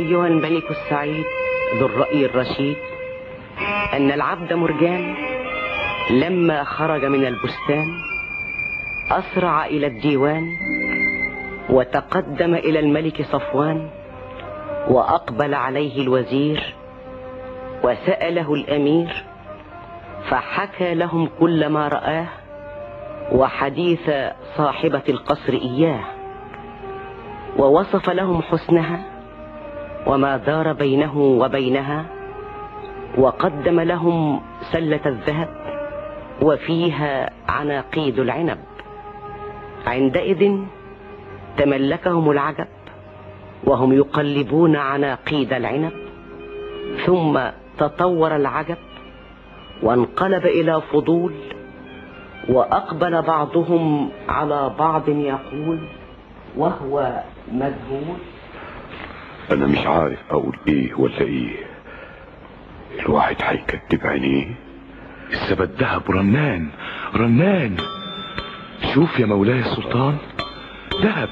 أيها الملك السعيد ذو الرأي الرشيد أن العبد مرجان لما خرج من البستان أسرع إلى الديوان وتقدم إلى الملك صفوان وأقبل عليه الوزير وسأله الأمير فحكى لهم كل ما رآه وحديث صاحبة القصر إياه ووصف لهم حسنها وما دار بينه وبينها وقدم لهم سلة الذهب وفيها عناقيد العنب عندئذ تملكهم العجب وهم يقلبون عناقيد العنب ثم تطور العجب وانقلب إلى فضول وأقبل بعضهم على بعض يقول وهو مذهول انا مش عارف اقول ايه ولا ايه الواحد هيكتب عينيه السبت دهب رنان رنان شوف يا مولاي السلطان دهب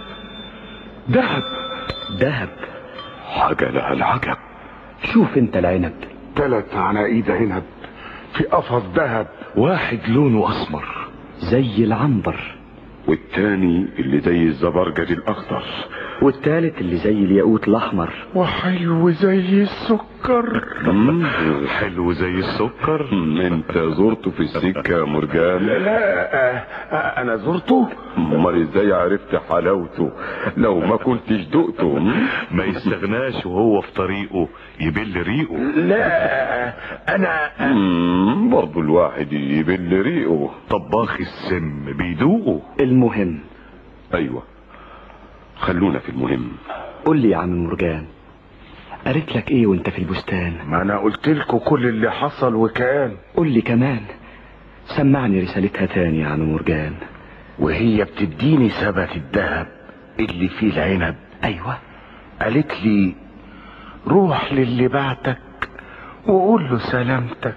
دهب دهب حاجة لها العجب شوف انت العنب تلت عناقيد عنب في قفص ذهب واحد لونه اسمر زي العنبر والتاني اللي زي الزبرجد الاخضر والتالت اللي زي الياقوت الاحمر وحلو زي السكر مم. حلو زي السكر مم، انت زرته في السكة يا مرجان لا آه، آه، انا زرته امال ازاي عرفت حلاوته لو ما كنتش دقته مم؟ ما يستغناش وهو في طريقه يبل ريقه لا آه، انا مم، برضو الواحد يبل ريقه طباخ السم بيدوقه المهم ايوه خلونا في المهم قول لي يا عم مرجان قالت لك ايه وانت في البستان ما انا قلت لكم كل اللي حصل وكان قول لي كمان سمعني رسالتها تاني يا عم مرجان وهي بتديني ثبت الذهب اللي فيه العنب ايوه قالت لي روح للي بعتك وقول له سلامتك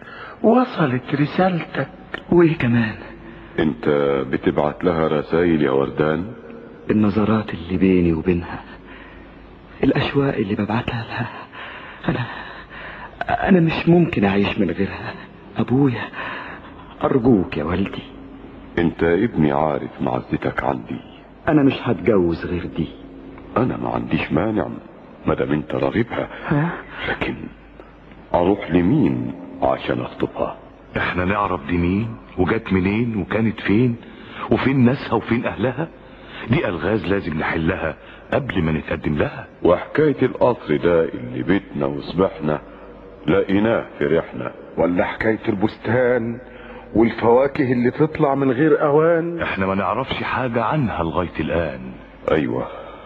وصلت رسالتك وايه كمان انت بتبعت لها رسائل يا وردان النظرات اللي بيني وبينها الاشواق اللي ببعتها لها انا انا مش ممكن اعيش من غيرها ابويا ارجوك يا والدي انت ابني عارف معزتك عندي انا مش هتجوز غير دي انا ما عنديش مانع ما دام انت راغبها ها لكن اروح لمين عشان اخطبها احنا نعرف دي مين وجت منين وكانت فين وفين ناسها وفين اهلها دي الغاز لازم نحلها قبل ما نتقدم لها وحكاية القصر ده اللي بيتنا وصبحنا لقيناه في ريحنا ولا حكاية البستان والفواكه اللي تطلع من غير اوان احنا ما نعرفش حاجة عنها لغاية الان ايوه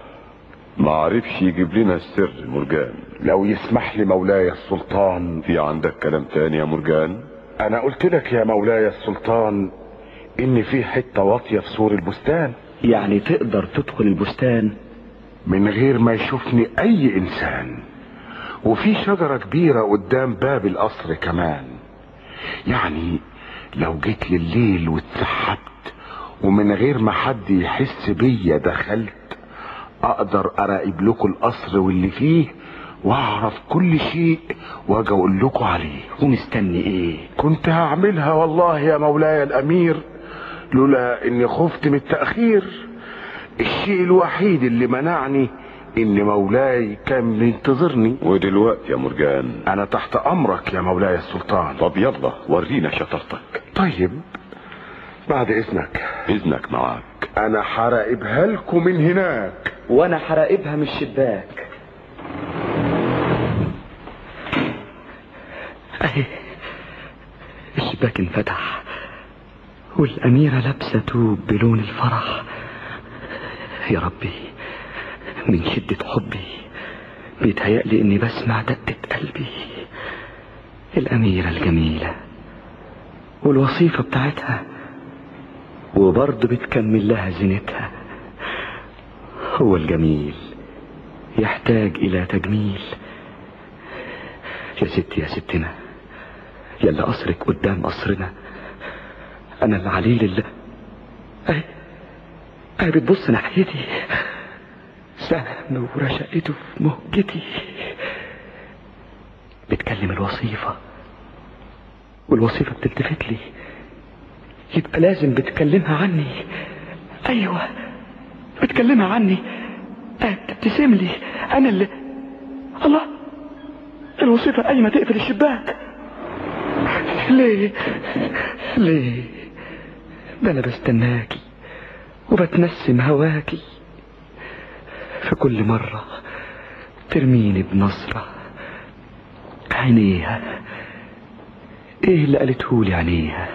ما عرفش يجيب لنا السر مرجان لو يسمح لي مولاي السلطان في عندك كلام تاني يا مرجان انا قلت لك يا مولاي السلطان ان في حتة واطية في سور البستان يعني تقدر تدخل البستان من غير ما يشوفني اي انسان وفي شجرة كبيرة قدام باب القصر كمان يعني لو جيت لي الليل واتسحبت ومن غير ما حد يحس بيا دخلت اقدر اراقب لكم القصر واللي فيه واعرف كل شيء واجي اقول لكم عليه ومستني ايه كنت هعملها والله يا مولاي الامير لولا اني خفت من التأخير الشيء الوحيد اللي منعني ان مولاي كان بينتظرني ودلوقتي يا مرجان انا تحت امرك يا مولاي السلطان طب يلا ورينا شطارتك طيب بعد اذنك اذنك معاك انا هراقبها لكم من هناك وانا حراقبها من الشباك اهي الشباك انفتح والأميرة لابسة توب بلون الفرح يا ربي من شدة حبي بيتهيألي إني بسمع دقة قلبي الأميرة الجميلة والوصيفة بتاعتها وبرضه بتكمل لها زينتها هو الجميل يحتاج إلى تجميل يا ستي يا ستنا يلا قصرك قدام قصرنا أنا اللي عليه لله أهي أهي بتبص ناحيتي سهم ورشقته في مهجتي بتكلم الوصيفة والوصيفة بتلتفت لي يبقى لازم بتكلمها عني ايوه بتكلمها عني آه، تبتسم لي انا اللي الله الوصيفة قايمة تقفل الشباك ليه ليه ده انا بستناكي وبتنسم هواكي في كل مرة ترميني بنظرة عينيها ايه اللي قالتهولي عينيها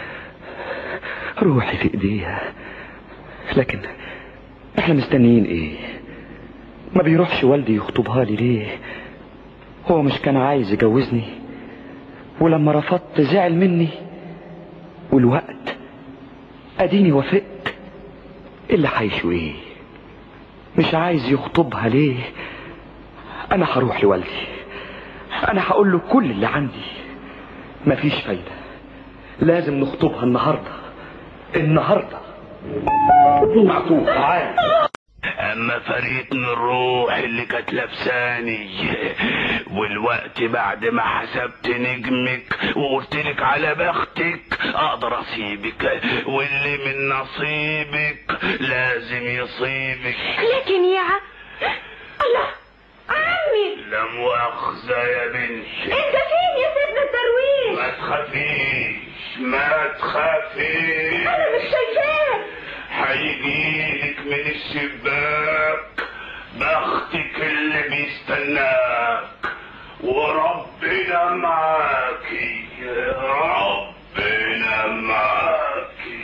روحي في ايديها لكن احنا مستنيين ايه ما بيروحش والدي يخطبها لي ليه هو مش كان عايز يجوزني ولما رفضت زعل مني والوقت اديني وافقت اللي حيشه ايه مش عايز يخطبها ليه انا هروح لوالدي انا هقول له كل اللي عندي مفيش فايدة لازم نخطبها النهاردة النهاردة معطوف تعال اما فريت من الروح اللي كانت لابساني والوقت بعد ما حسبت نجمك وقلت لك على بختك اقدر اسيبك واللي من نصيبك لازم يصيبك لكن يا ع... الله عمي لا مؤاخذة يا بنتي انت فين يا سيدنا الدرويش ما تخافيش ما تخافيش انا مش شايفاك هيجيلك من الشباك بختك اللي بيستناك وربنا معاكي ربنا معاكي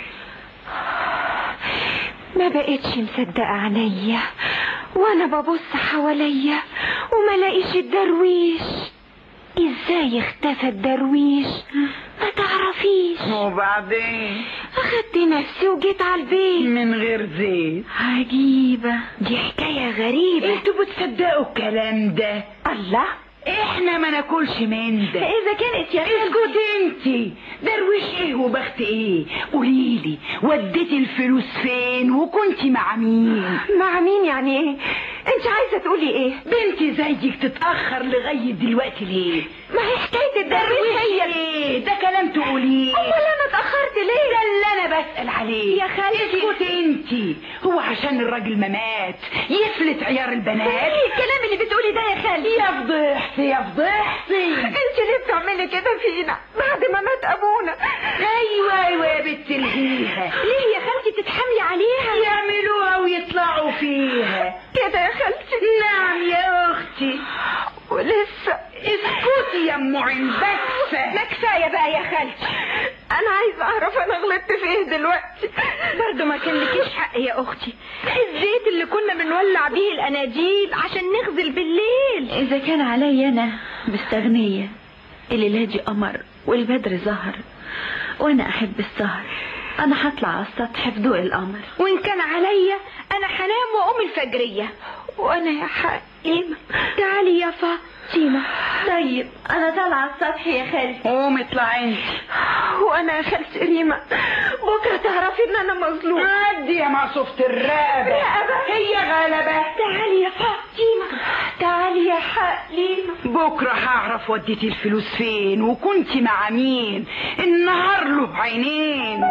ما بقتش مصدقة عينيا وانا ببص حواليا وما لاقيش الدرويش ازاي اختفى الدرويش ما تعرفيش وبعدين اخدت نفسي وجيت على البيت من غير زيت عجيبة دي حكاية غريبة انتوا بتصدقوا الكلام ده الله احنا ما ناكلش من ده اذا كانت يا اسكت انتي درويش ايه وبخت ايه قوليلي وديتي الفلوس فين وكنتي مع مين مع مين يعني ايه انت عايزة تقولي ايه بنتي زيك تتأخر لغاية دلوقتي ليه ما هي حكاية الدرويش هي ايه ده كلام تقوليه امال انا اتأخرت ليه ده اللي انا بسأل عليه يا خالتي. اسكت انتي هو عشان الراجل ما مات يفلت عيار البنات ايه الكلام اللي بتقولي ده يا خالتي يا فضحتي يا فضحتي انت ليه بتعملي كده فينا بعد ما مات ابونا ايوه ايوه يا بنت الهيها ليه يا خالتي تتحملي عليها يعملوها ويطلعوا فيها كده يا خالتي نعم يا اختي ولسه اسكتي يا ام عنبسه ما كفايه بقى يا خالتي انا عايزه اعرف انا غلطت في ايه دلوقتي برضه ما كان لكيش حق يا اختي الزيت اللي كنا بنولع بيه الاناديل عشان نغزل بالليل إذا كان علي أنا مستغنية الليلة دي قمر والبدر ظهر وأنا أحب السهر أنا هطلع على السطح في ضوء القمر وان كان عليا انا هنام واقوم الفجريه وانا يا حقيمه تعالي يا فاطمه طيب أنا طالعة على السطح يا خالتي قومي اطلعي انت وانا يا خالتي ريما بكره تعرفي ان انا مظلومه عدي يا معصوفة الرقبة رقبة. هي غلبة تعالي يا فاطمه تعالي يا حقيمه بكرة هعرف وديتي الفلوس فين وكنتي مع مين النهار له عينين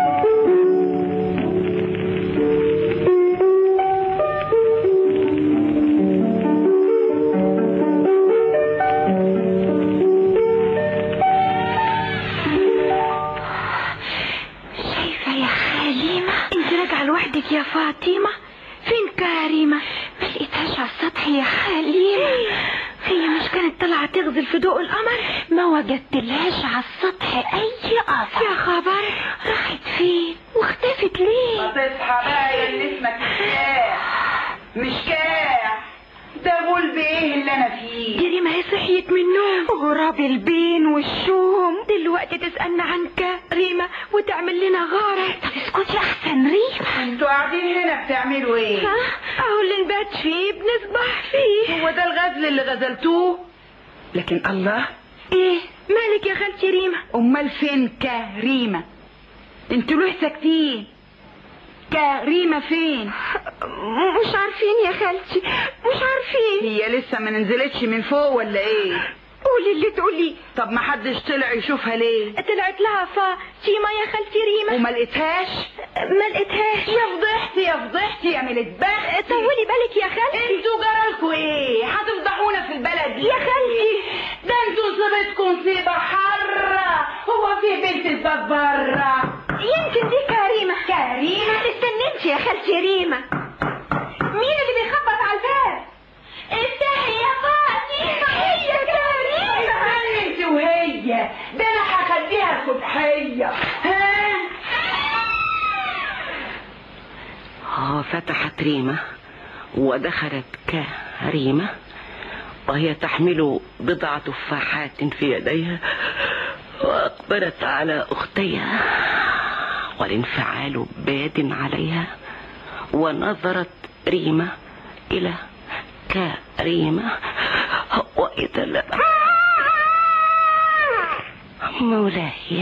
شايفة يا حليمة انت راجعة لوحدك يا فاطمة فين كريمة ما لقيتهاش على السطح يا حليمة هي مش كانت طالعة تغزل في ضوء القمر ما وجدتلهاش على السطح اي اثر يا خبر راحت فين واختفت ليه تصحى بقى يا اللي اسمك مشكاح مشكاح ده غلب ايه اللي انا فيه كريمة هي صحيت من النوم غراب البين والشوم دلوقتي تسألنا عن كريمة وتعمل لنا غارة طب اسكتي احسن ريما انتوا قاعدين هنا بتعملوا ايه ها اهو اللي نبات فيه بنصبح فيه هو ده الغزل اللي غزلتوه لكن الله ايه مالك يا خالتي ريما امال فين كريمة انتوا ليه ساكتين كريمة فين مش عارفين يا خالتي مش عارفين هي لسه ما نزلتش من فوق ولا ايه قولي اللي تقولي طب ما حدش طلع يشوفها ليه طلعت لها فاطمة يا خالتي ريمة وما لقيتهاش ما لقيتهاش يا فضحتي يا فضحتي يا ملت بختي طولي بالك يا خالتي انتوا جرالكوا ايه هتفضحونا في البلد دي يا خالتي ده انتوا صيبتكم صيبة حرة هو في بنت الباب بره يمكن دي كريمة كريمة استنيت يا خالتي ريمة مين اللي بيخبط على الباب افتحي يا فاطمة هي كريمة انت وهي ده انا هخليها سبحية ها آه، فتحت ريمة ودخلت كريمة وهي تحمل بضع تفاحات في يديها وأقبلت على أختيها والانفعال باد عليها ونظرت ريمة إلى كريمة وإذا لا مولاي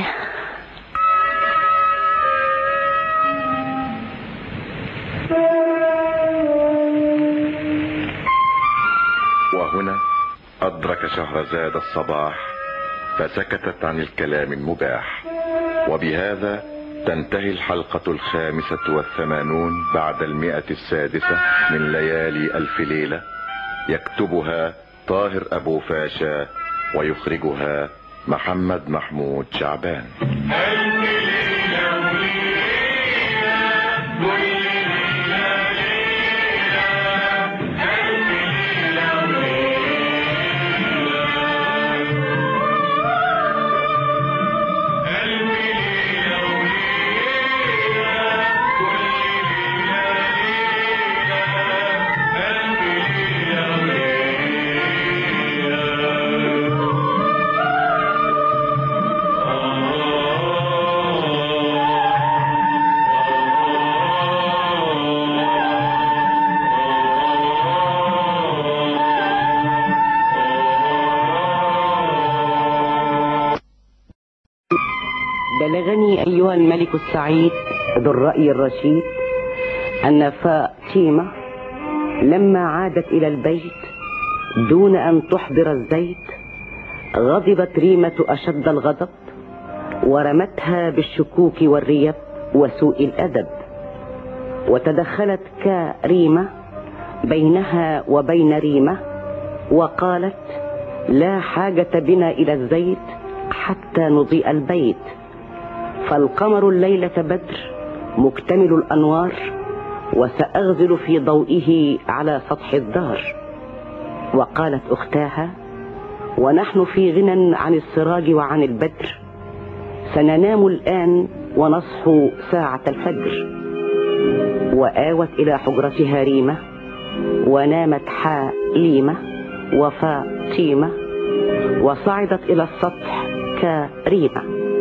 وهنا أدرك شهرزاد الصباح فسكتت عن الكلام المباح وبهذا تنتهي الحلقة الخامسة والثمانون بعد المئة السادسة من ليالي ألف ليلة يكتبها طاهر أبو فاشا ويخرجها محمد محمود شعبان بلغني أيها الملك السعيد ذو الرأي الرشيد أن فاطمة لما عادت إلى البيت دون أن تحضر الزيت غضبت ريمة أشد الغضب ورمتها بالشكوك والريب وسوء الأدب وتدخلت كريمة بينها وبين ريمة وقالت لا حاجة بنا إلى الزيت حتى نضيء البيت فالقمر الليلة بدر مكتمل الأنوار وسأغزل في ضوئه على سطح الدار وقالت أختاها ونحن في غنى عن السراج وعن البدر سننام الآن ونصحو ساعة الفجر وآوت إلى حجرتها ريمة ونامت حليمة وفاطمة وصعدت إلى السطح كريمة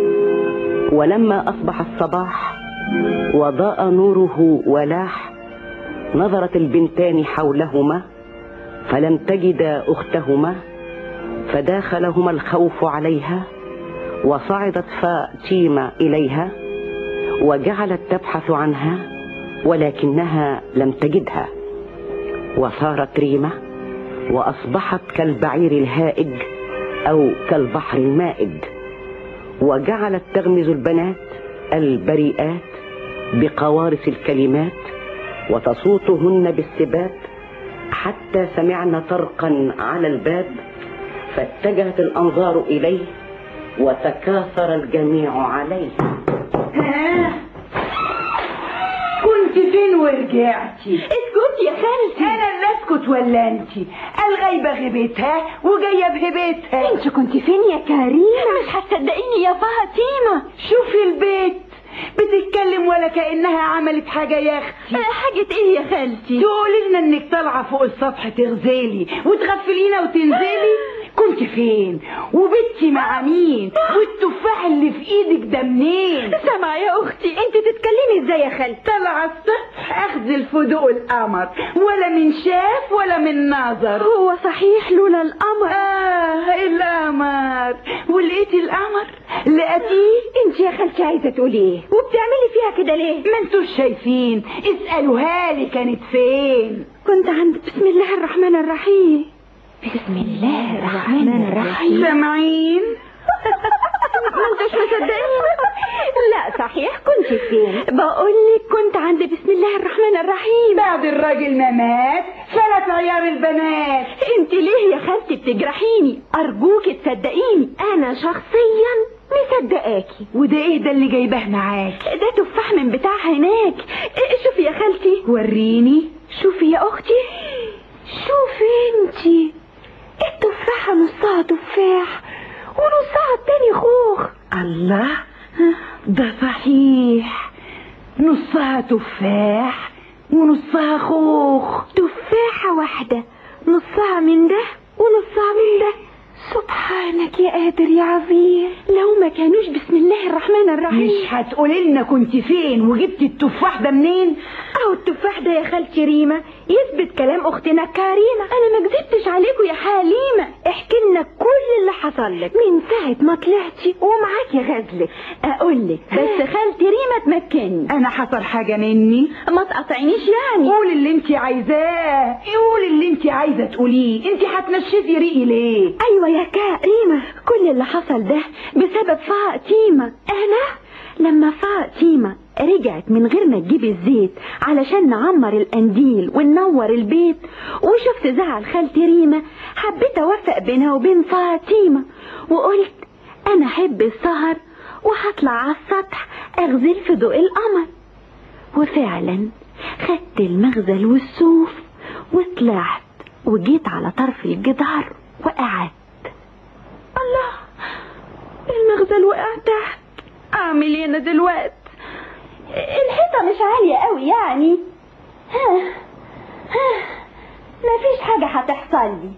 ولما أصبح الصباح وضاء نوره ولاح نظرت البنتان حولهما فلم تجدا أختهما فداخلهما الخوف عليها وصعدت فاطمة إليها وجعلت تبحث عنها ولكنها لم تجدها وصارت ريمة وأصبحت كالبعير الهائج أو كالبحر المائج وجعلت تغمز البنات البريئات بقوارص الكلمات وتصوتهن بالسباب حتى سمعن طرقا على الباب فاتجهت الأنظار إليه وتكاثر الجميع عليه ها كنت فين ورجعتي اسكت يا خالتي انا اللي اسكت ولا انت الغيبه غيبتها وجايه بهبتها انت كنت فين يا كريمة مش هتصدقيني يا فاطمة شوفي البيت بتتكلم ولا كانها عملت حاجه يا اختي حاجة ايه يا خالتي تقولي لنا انك طالعه فوق السطح تغزلي وتغفلينا وتنزلي كنت فين وبنتي مع مين والتفاح اللي في ايدك ده منين سامعة يا اختي انت تتكلمي ازاي يا خالتي طلع السطح اخذ الفضوء القمر ولا من شاف ولا من نظر هو صحيح لولا القمر اه القمر ولقيتي القمر لقيتيه انت يا خالتي عايزة تقولي ايه وبتعملي فيها كده ليه ما انتوش شايفين اسألوها لي كانت فين كنت عند بسم الله الرحمن الرحيم بسم الله الرحمن الرحيم سامعين ما انتش مصدقين لا صحيح كنت فين بقول لك كنت عند بسم الله الرحمن الرحيم بعد الراجل ما مات فلت عيار البنات انت ليه يا خالتي بتجرحيني ارجوكي تصدقيني انا شخصيا مصدقاكي وده ايه ده اللي جايباه معاك ده تفاح من بتاع هناك إيه، شوفي يا خالتي وريني شوفي يا اختي شوفي انتي التفاحة نصها تفاح ونصها التاني خوخ الله ده صحيح نصها تفاح ونصها خوخ تفاحة واحدة نصها من ده ونصها من ده سبحانك يا قادر يا عظيم لو ما كانوش بسم الله الرحمن الرحيم مش هتقولي لنا كنت فين وجبت التفاح ده منين اهو التفاح ده يا خالتي ريما يثبت كلام اختنا كريمه انا ما كذبتش عليكم يا حليمه احكي لنا كل اللي حصل لك من ساعه ما طلعتي ومعاكي غزلك اقول لك بس خالتي ريما تمكني انا حصل حاجه مني ما تقاطعنيش يعني قول اللي انت عايزاه قول اللي انت عايزه تقوليه انت هتنشفي ريقي ليه ايوه يا كريمه كل اللي حصل ده بسبب فاطمه انا لما فاطمه رجعت من غير ما تجيب الزيت علشان نعمر القنديل وننور البيت وشفت زعل خالتي ريما حبيت اوفق بينها وبين فاطمه وقلت انا احب السهر وهطلع على السطح اغزل في ضوء القمر وفعلا خدت المغزل والسوف وطلعت وجيت على طرف الجدار وقعدت الله المغزل وقع تحت اعمل ايه انا دلوقتي الحيطة مش عالية قوي يعني ها ها مفيش حاجة هتحصل لي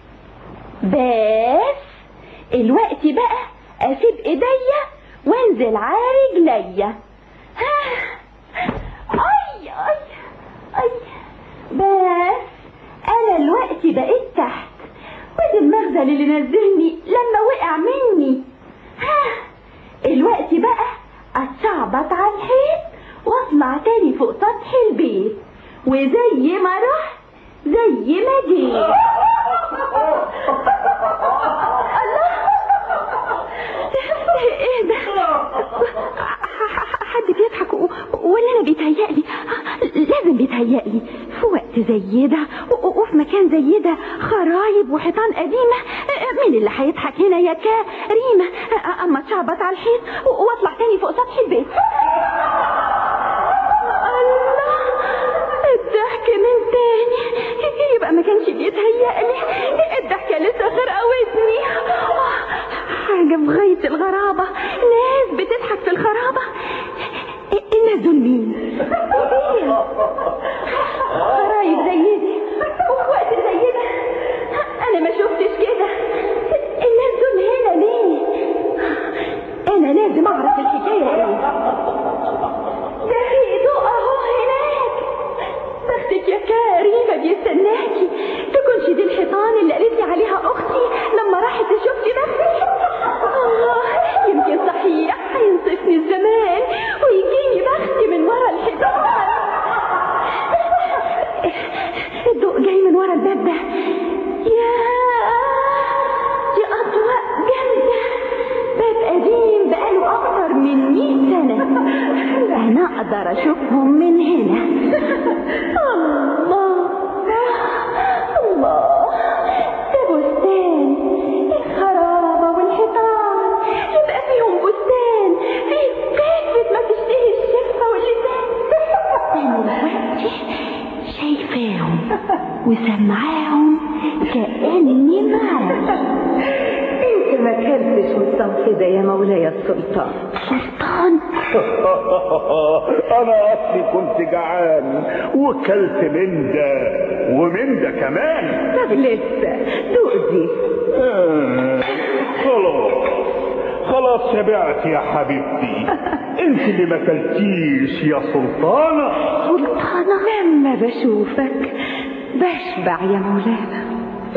بس الوقت بقى اسيب ايديا وانزل على رجليا ها اي اي اي بس انا الوقت بقيت تحت وادي المغزل اللي نزلني لما وقع مني ها الوقت بقى اتشعبط على الحيط واطلع تاني فوق سطح البيت وزي ما رحت زي ما جيت الله ايه ده حد بيضحك و- ولا انا بيتهيألي لازم بيتهيألي في وقت زي ده و- وفي مكان زي ده خرايب وحيطان قديمة مين اللي هيضحك هنا يا كريمة اما اتشعبط على الحيط و- واطلع تاني فوق سطح البيت الله الضحك من تاني يبقى ما كانش بيتهيألي الضحكة لسه خرقة ودني حاجة في غاية الغرابة ناس بتضحك في الخرابة الناس دول مين؟ خرايب زي دي وفي وقت زي ده أنا ما شفتش كده الناس دول هنا ليه؟ أنا لازم أعرف الحكاية إيه ده في ضوء أهو هناك بختك يا كريمة بيستناكي تكونش دي الحيطان اللي قالت لي عليها أختي لما راحت تشوف لي نفسي الله يمكن صحيح هينصفني الزمان ويجيني بختي من ورا الحيطان الضوء جاي من ورا الباب ده يا دي أضواء جامدة باب قديم بقاله أكتر من مئة سنة أنا أقدر أشوفهم من هنا الله الله ده بستان الخرابة والحيطان يبقى فيهم بستان فيه كافة ما تشتهي الشفة واللسان أنا دلوقتي شايفاهم وسمعاهم كأني معاهم انت ما كلتش من الصنف ده يا مولاي السلطان سلطان انا اصلي كنت جعان وكلت من ده ومن ده كمان طب لسه دوق دي آه، خلاص خلاص شبعت يا حبيبتي انت اللي ما كلتيش يا سلطانة سلطانة لما بشوفك بشبع يا مولانا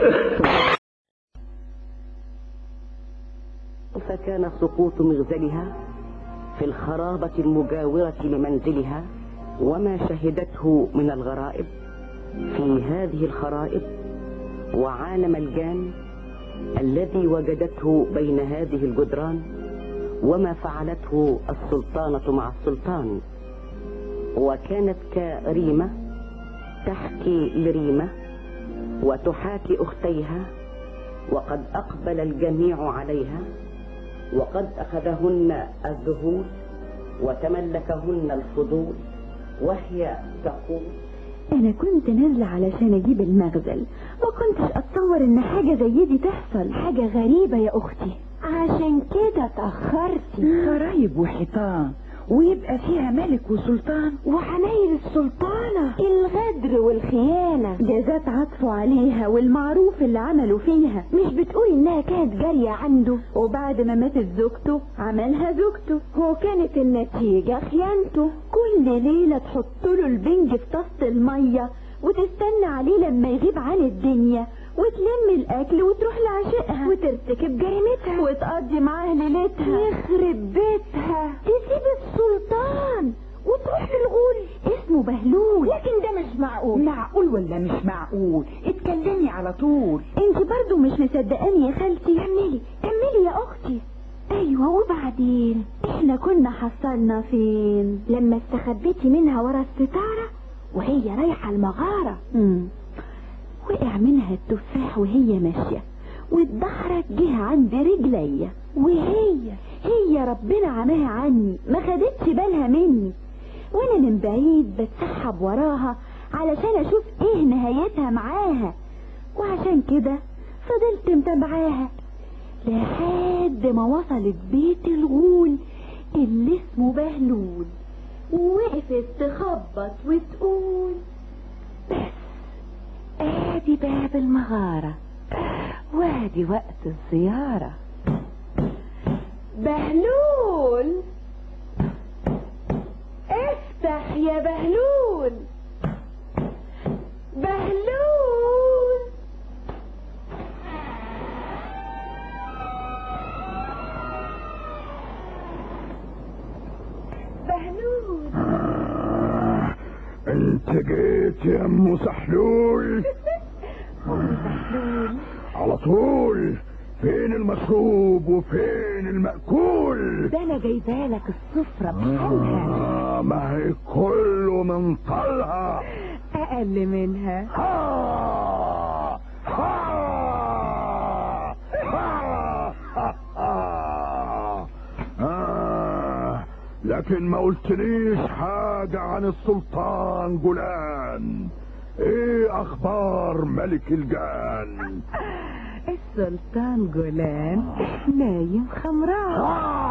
فكان سقوط مغزلها في الخرابة المجاورة لمنزلها وما شهدته من الغرائب في هذه الخرائب وعالم الجان الذي وجدته بين هذه الجدران وما فعلته السلطانة مع السلطان وكانت كريمة تحكي لريمة وتحاكي أختيها وقد أقبل الجميع عليها وقد أخذهن الذهول وتملكهن الفضول وهي تقول انا كنت نازله علشان اجيب المغزل ما كنتش اتصور ان حاجه زي دي تحصل حاجه غريبه يا اختي عشان كده اتاخرتي خرايب وحيطان ويبقى فيها ملك وسلطان وعمايل السلطانة الغدر والخيانة جازات عطفوا عليها والمعروف اللي عملوا فيها مش بتقول انها كانت جارية عنده وبعد ما ماتت زوجته عملها زوجته وكانت النتيجة خيانته كل ليلة تحط له البنج في طاسة المية وتستنى عليه لما يغيب عن الدنيا وتلم الاكل وتروح لعشقها وترتكب جريمتها وتقضي معاه ليلتها يخرب بيتها تسيب السلطان وتروح للغول اسمه بهلول لكن ده مش معقول معقول ولا مش معقول اتكلمي على طول انت برضو مش مصدقاني يا خالتي كملي كملي يا اختي ايوه وبعدين احنا كنا حصلنا فين لما استخبيتي منها ورا الستاره وهي رايحه المغاره مم. وقع منها التفاح وهي ماشية واتدحرج جه عند رجليا وهي هي ربنا عماها عني ما خدتش بالها مني وانا من بعيد بتسحب وراها علشان اشوف ايه نهايتها معاها وعشان كده فضلت متابعاها لحد ما وصلت بيت الغول اللي اسمه بهلول ووقفت تخبط وتقول بس ادي باب المغارة وادي وقت الزيارة بهلول افتح يا بهلول بهلول بهلول انت جيت يا ام سحلول بهلول على طول فين المشروب وفين المأكول ده انا جايبالك السفرة بحالها آه ما هي كله من طلها اقل منها ها ها ها ها آه لكن ما قلتليش حاجة عن السلطان جولان ايه اخبار ملك الجان السلطان جولان نايم خمران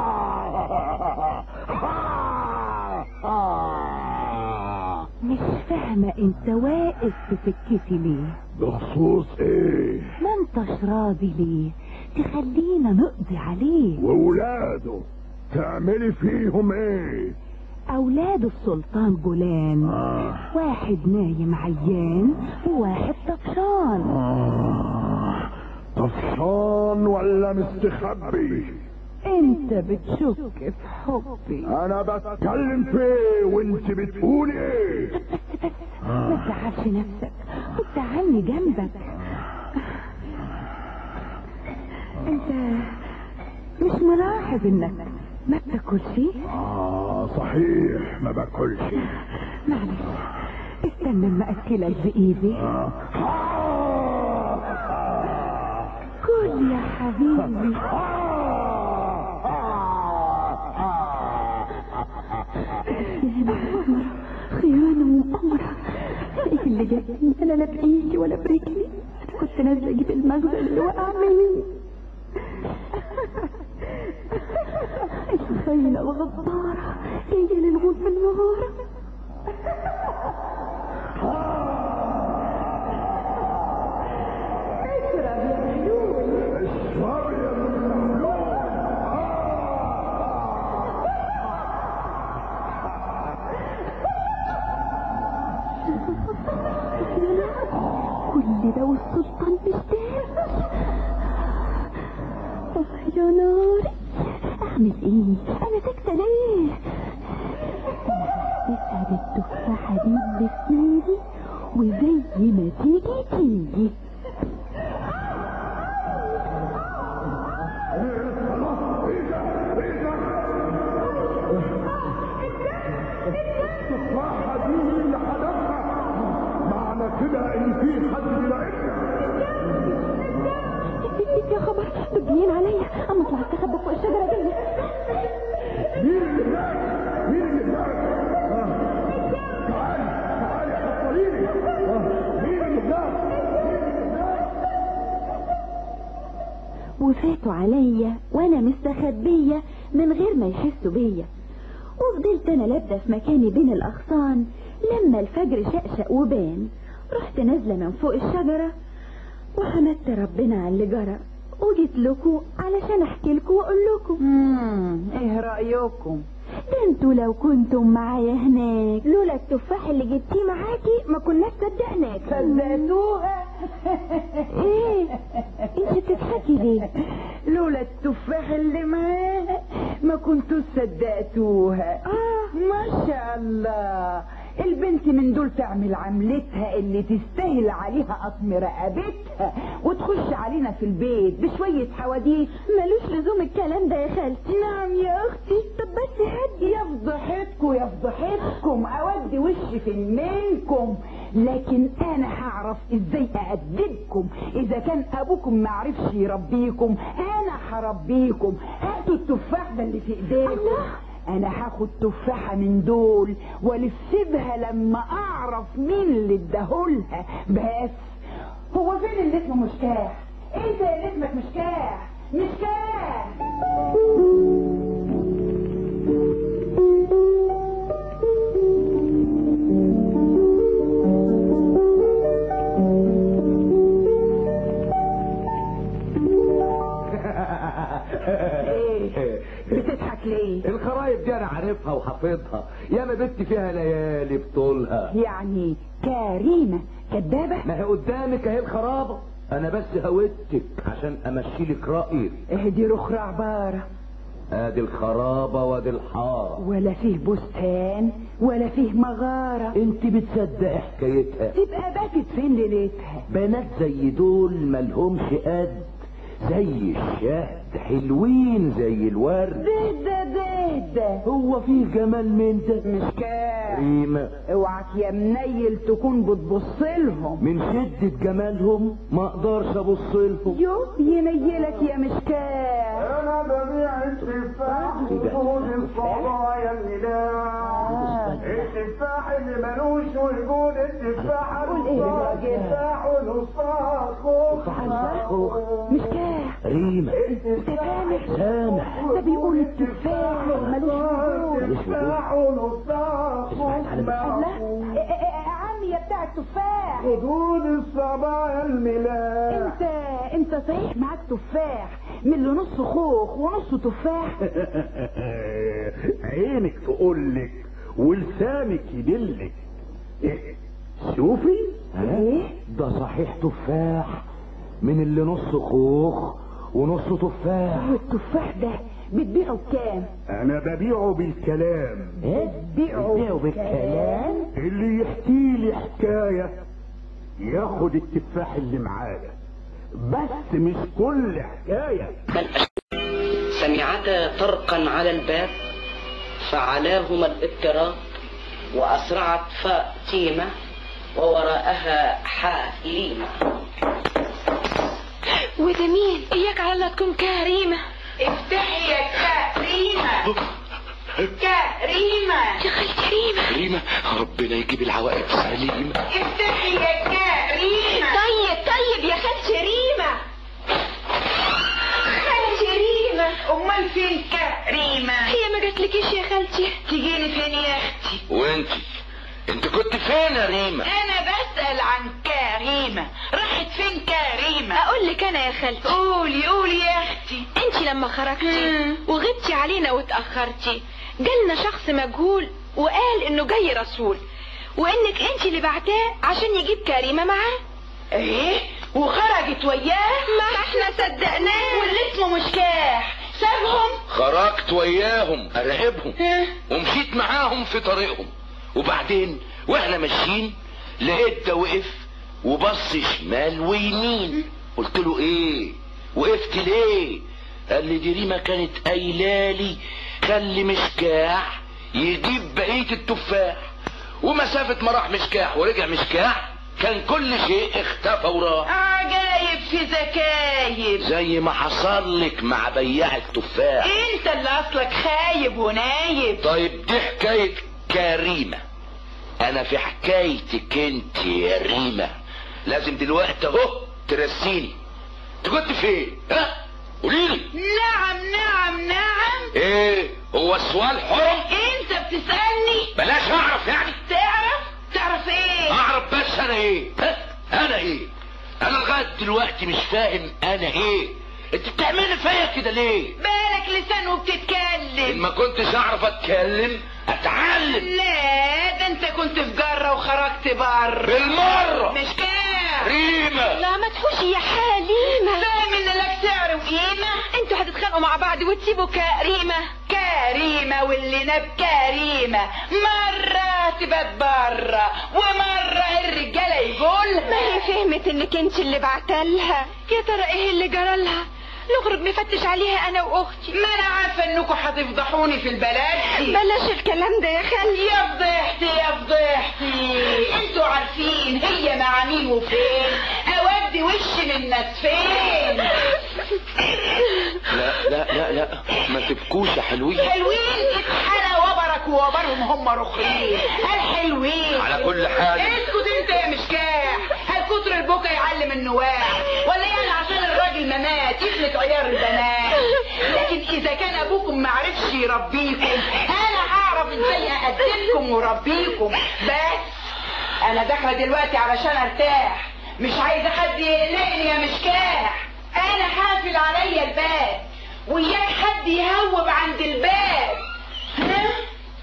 مش فاهمة انت واقف في سكتي ليه بخصوص ايه ما انتش راضي ليه تخلينا نقضي عليه وولاده تعملي فيهم ايه اولاد السلطان جولان آه. واحد نايم عيان وواحد طفشان آه. طفشان ولا مستخبي انت بتشك في حبي انا بتكلم في ايه وانت بتقولي ايه بس بس ما تزعلش نفسك خد عني جنبك انت مش ملاحظ انك ما بتاكلش اه صحيح ما باكلش معلش استنى اما اكلك بايدي آه. كل يا حبيبي خيانة ومؤامرة ايه اللي جابني انا لا بايدي ولا برجلي انا كنت نازلة اجيب المخزن اللي وقع مني الخاينة الغدارة جاية للغول في المغارة اشرب يا بهلول اعمل ايه انا ساكته ليه تسعد التفاحه دي اللي في ايدي وزي ما تيجي تيجي التفاحة دي اللي حدفها معنى كده ان في حد بيراقبنا يا خبر دول جايين عليا اما اطلع استخبى فوق الشجره دي مين اللي هناك؟ مين اللي هناك؟ آه. تعالي تعالي حصليني آه. مين اللي هناك؟ وفاتوا عليا وانا مستخبيه من غير ما يحسوا بيا وفضلت انا لابده في مكاني بين الاغصان لما الفجر شقشق وبان رحت نازله من فوق الشجره وحمدت ربنا على اللي جرى وجيت لكم علشان احكي لكم واقول لكم ايه رايكم ده انتوا لو كنتم معايا هناك لولا التفاح اللي جبتيه معاكي ما كناش صدقناك صدقتوها ايه انت بتضحكي ليه لولا التفاح اللي معاها ما كنتوا صدقتوها اه ما شاء الله البنت من دول تعمل عملتها اللي تستاهل عليها قطم رقبتها وتخش علينا في البيت بشوية حواديت ملوش لزوم الكلام ده يا خالتي نعم يا اختي طب بس هدي يا فضحتكم يا فضحتكم اودي وشي في منكم لكن انا هعرف ازاي اادبكم اذا كان ابوكم ما عرفش يربيكم انا هربيكم هاتوا التفاح ده اللي في ايديكم انا هاخد تفاحة من دول والفبها لما اعرف مين اللي اداهولها بس هو فين اللي اسمه مشكاح انت اللي اسمك مشكاح مشكاح ايه بتضحك ليه الخرايط دي انا عارفها وحافظها ياما بنت فيها ليالي بطولها يعني كريمة كدابة ما هي قدامك اهي الخرابه انا بس هودتك عشان امشي لك رايي اهدي رخرة عبارة ادي الخرابه وادي الحاره ولا فيه بستان ولا فيه مغارة انت بتصدقي حكايتها تبقى باتت فين ليلتها بنات زي دول ملهمش قد زي الشهد حلوين زي الورد ده ده ده ده هو فيه جمال من ده مش كام ريمة اوعك يا منيل تكون بتبص لهم من شدة جمالهم ما اقدرش ابص لهم يو ينيلك يا مشكاه انا ببيع التفاح وجود الصبايا النداء التفاح اللي ملوش وجود التفاح قول ايه يا راجل؟ التفاح والصاخوخ مشكاه ريمة انت سامح سامح ده بيقول التفاح ملوش وجود التفاح والصاخوخ الله إيه إيه إيه عمي يا بتاع التفاح حدود الصبايا الملاح انت انت صحيح معاك تفاح من اللي نص خوخ ونص تفاح عينك تقولك ولسانك يدلك إيه، شوفي ايه ده صحيح تفاح من اللي نص خوخ ونص تفاح والتفاح ده بتبيعه بكام انا ببيعه بالكلام ايه بتبيعه بالكلام اللي يحكي لي حكاية ياخد التفاح اللي معايا بس مش كل حكاية سمعتا طرقا على الباب فعلاهما الاضطراب وأسرعت فاطمة ووراءها حليمة وده مين اياك على الله تكون كريمه افتحي يا كريمة كريمة يا خالتي ريمه ريمة ربنا يجيب العواقب سليمة افتحي يا كريمة طيب طيب يا خالتي ريمه خالتي ريمه امال فين كريمة هي ما جاتلكيش يا خالتي تجيني فين يا اختي وانت انت كنت فين يا ريمة انا بسأل عن كريمة راحت فين كريمة اقول لك انا يا خالتي قولي قولي يا اختي انت لما خرجتي وغبتي علينا واتاخرتي جالنا شخص مجهول وقال انه جاي رسول وانك انت اللي بعتاه عشان يجيب كريمه معاه ايه وخرجت وياه ما احنا صدقناه واللي اسمه مشكاح سابهم خرجت وياهم اراقبهم ومشيت معاهم في طريقهم وبعدين واحنا ماشيين لقيت ده وقف وبص شمال ويمين قلت له ايه وقفت ليه قال لي دي ريما كانت قايلالي خلي مشكاح يجيب بقيه التفاح ومسافه ما راح مشكاح ورجع مشكاح كان كل شيء اختفى وراح عجايب في زكايب زي ما حصل لك مع بياع التفاح انت اللي اصلك خايب ونايب طيب دي حكاية كريمة انا في حكايتك انت يا ريمة لازم دلوقتي اهو ترسيني انت كنت فين ها قوليلي نعم نعم نعم ايه هو السؤال حرم انت بتسألني بلاش اعرف يعني تعرف تعرف ايه اعرف بس انا ايه ها انا ايه انا لغايه دلوقتي مش فاهم انا ايه انت بتعملي فيا كده ليه بالك لسان ان وبتتكلم ما كنتش اعرف اتكلم اتعلم لا ده انت كنت في جرة وخرجت بره بالمره مش كده ريمة لا ما تحوشي يا حليمة فاهم ان لك سعر وقيمة انتوا هتتخانقوا مع بعض وتسيبوا كريمة كريمة واللي ناب كريمة مرة تبات برا ومرة الرجالة ما يقولها هي فهمت انك انت اللي بعتلها يا ترى ايه اللي جرالها نخرج نفتش عليها انا واختي ما انا عارفة انكم هتفضحوني في البلد دي بلاش الكلام ده يا خالي يا فضحتي يا فضحتي انتوا عارفين هي مع مين وفين اودي وش للناس فين لا لا لا لا ما تبكوش يا حلوين حلوين اتحنى وبرك ووبرهم هم رخرين الحلوين على كل حال اسكت انت يا مشكاح هل كتر البكا يعلم النواح ولا يعني عشان الراجل ما مات يفلت عيار البنات لكن اذا كان ابوكم ما عرفش يربيكم انا هعرف ازاي اقدمكم وربيكم بس انا داخله دلوقتي علشان ارتاح مش عايزه حد يقلقني يا مشكاح انا حافل عليا الباب وياك حد يهوب عند الباب ها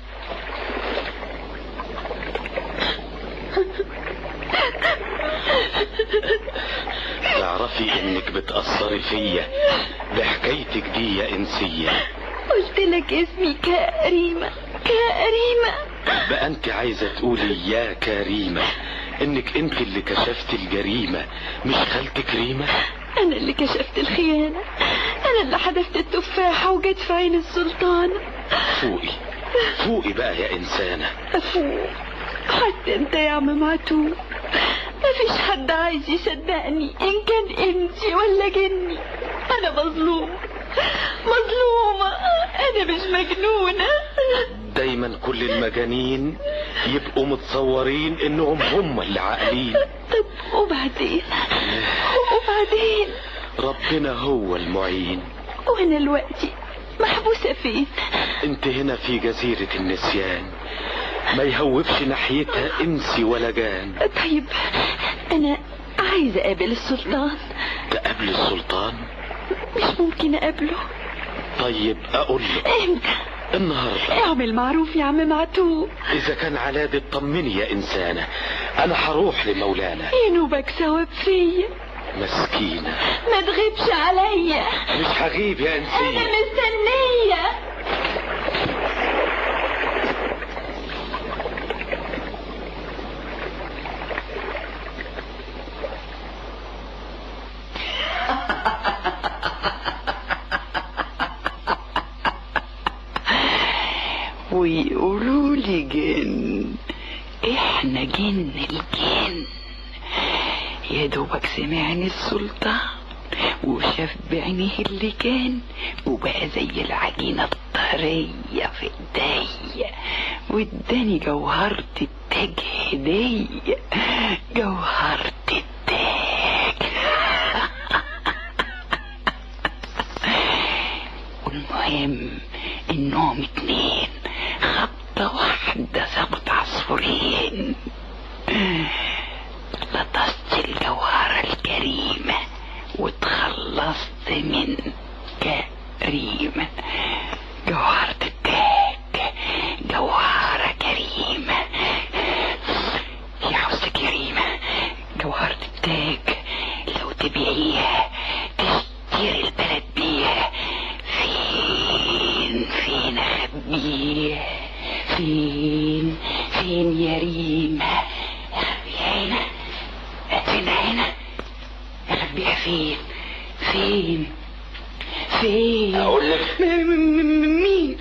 تعرفي انك بتأثري فيا بحكايتك دي يا انسية قلت لك اسمي كريمة كريمة بقى انت عايزة تقولي يا كريمة انك انت اللي كشفت الجريمة مش خالتك ريمة انا اللي كشفت الخيانة انا اللي حدفت التفاحة وجيت في عين السلطان فوقي فوقي بقى يا انسانة افوق حتى انت يا عم معتوه مفيش حد عايز يصدقني ان كان انتي ولا جني انا مظلومة مظلومة انا مش مجنونة دايما كل المجانين يبقوا متصورين انهم هم اللي عاقلين طب وبعدين وبعدين ربنا هو المعين وانا دلوقتي محبوسة فين انت هنا في جزيرة النسيان ما يهوبش ناحيتها انسي ولا جان طيب انا عايزة اقابل السلطان تقابل السلطان مش ممكن اقابله طيب اقول له امتى النهارده اعمل معروف يا عم معتوه اذا كان على دي اطمني يا انسانة انا هروح لمولانا ينوبك ثواب فيا مسكينة ما تغيبش عليا مش هغيب يا انا انسية مستنية ويقولوا لي جن احنا جن الجن يا دوبك سمعني السلطان وشاف بعينيه اللي كان وبقى زي العجينة الطرية في ايديا واداني جوهرة التاج هدية جوهرة التاج والمهم انهم اتنين خبطة واحدة سابت عصفورين لطست الجوهرة الكريمة وتخلصت من كريمة جوهرة التاج جوهرة كريمة يا حسن كريمة جوهرة التاج لو تبيعيها تشتري البلد بيها في اخبيه فين فين يا ريم اخبيها هنا ادفنها هنا اخبيها فين فين فين اقول لك م- م- م- مين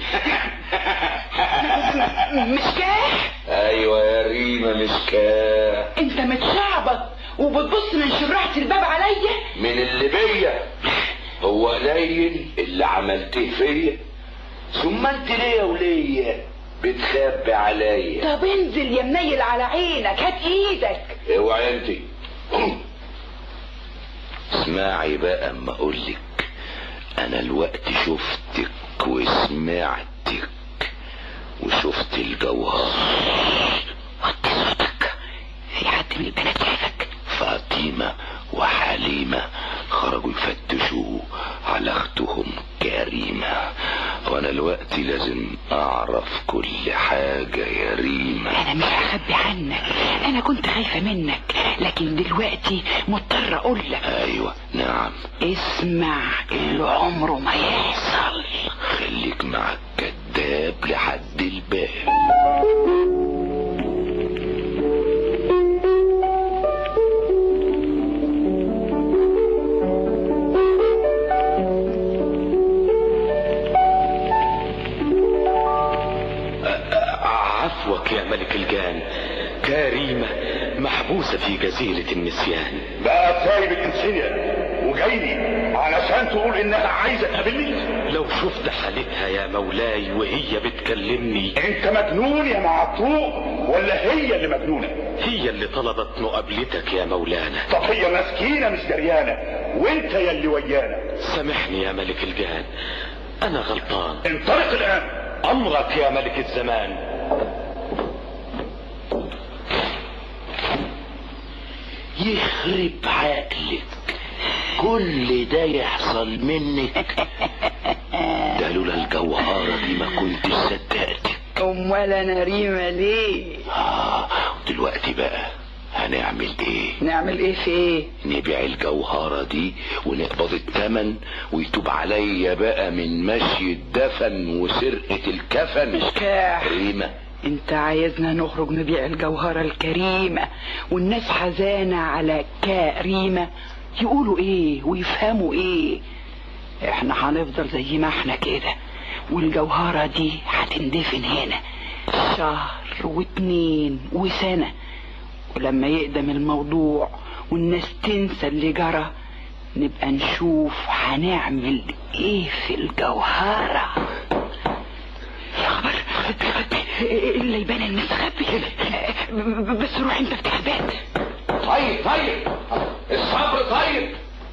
مشكاح ايوه يا ريما مشكاه انت متشعبط وبتبص من شراحة الباب عليا من اللي بيا هو قليل اللي عملته فيا ثم انت ليه يا ولية بتخبي عليا طب انزل يا منيل على عينك هات ايدك اوعي انت اسمعي بقى اما اقولك انا الوقت شفتك وسمعتك وشفت الجوهر وطي صوتك في حد من البنات شايفك فاطمة وحليمة خرجوا يفتشوا على اختهم كريمة وانا الوقت لازم اعرف كل حاجة يا ريمة انا مش هخبي عنك انا كنت خايفة منك لكن دلوقتي مضطر اقول لك ايوه نعم اسمع اللي عمره ما يحصل خليك مع الكذاب لحد الباب عفوك يا ملك الجان كريمة محبوسة في جزيرة النسيان بقى سايب الانسيه وجايلي علشان تقول انها عايزه تقابلني لو شفت حالتها يا مولاي وهي بتكلمني انت مجنون يا معطوق ولا هي اللي مجنونه هي اللي طلبت مقابلتك يا مولانا طب هي مسكينه مش جريانه وانت يا اللي ويانا سامحني يا ملك الجان انا غلطان انطلق الان امرك يا ملك الزمان يخرب عقلك كل ده يحصل منك ده لولا الجوهرة دي ما كنتش صدقتك امال انا ريمة ليه آه دلوقتي بقى هنعمل ايه نعمل ايه في ايه نبيع الجوهرة دي ونقبض التمن ويتوب عليا بقى من مشي الدفن وسرقة الكفن مشكاح ريمة انت عايزنا نخرج نبيع الجوهرة الكريمة والناس حزانة على كريمة يقولوا ايه ويفهموا ايه احنا هنفضل زي ما احنا كده والجوهرة دي هتندفن هنا شهر واتنين وسنة ولما يقدم الموضوع والناس تنسى اللي جرى نبقى نشوف هنعمل ايه في الجوهرة يا خبر اللي يبان المستخبي بس روح انت افتح الباب طيب طيب الصبر طيب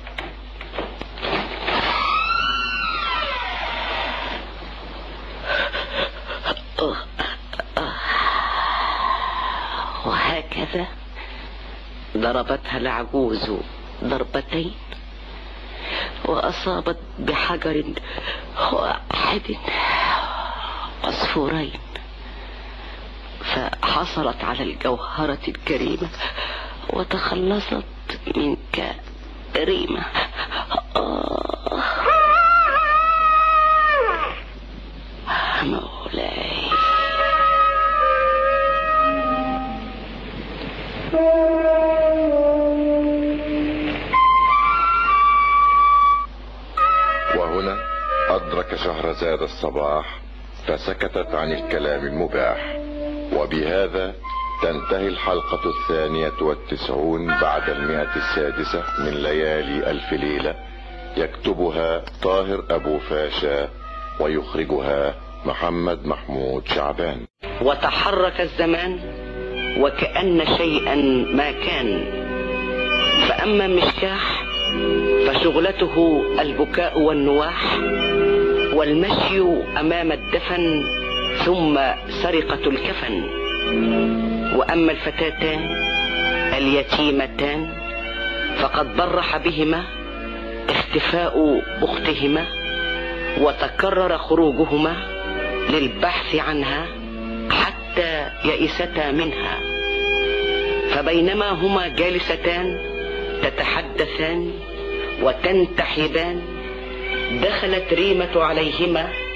وهكذا ضربتها العجوز ضربتين وأصابت بحجر واحد عصفورين فحصلت على الجوهرة الكريمة وتخلصت من كريمة آه. مولاي وهنا أدرك شهرزاد الصباح فسكتت عن الكلام المباح وبهذا تنتهي الحلقة الثانية والتسعون بعد المئة السادسة من ليالي ألف ليلة يكتبها طاهر أبو فاشا ويخرجها محمد محمود شعبان وتحرك الزمان وكأن شيئا ما كان فأما مشكاح فشغلته البكاء والنواح والمشي أمام الدفن ثم سرقة الكفن وأما الفتاتان اليتيمتان فقد برح بهما اختفاء أختهما وتكرر خروجهما للبحث عنها حتى يئستا منها فبينما هما جالستان تتحدثان وتنتحبان دخلت ريمة عليهما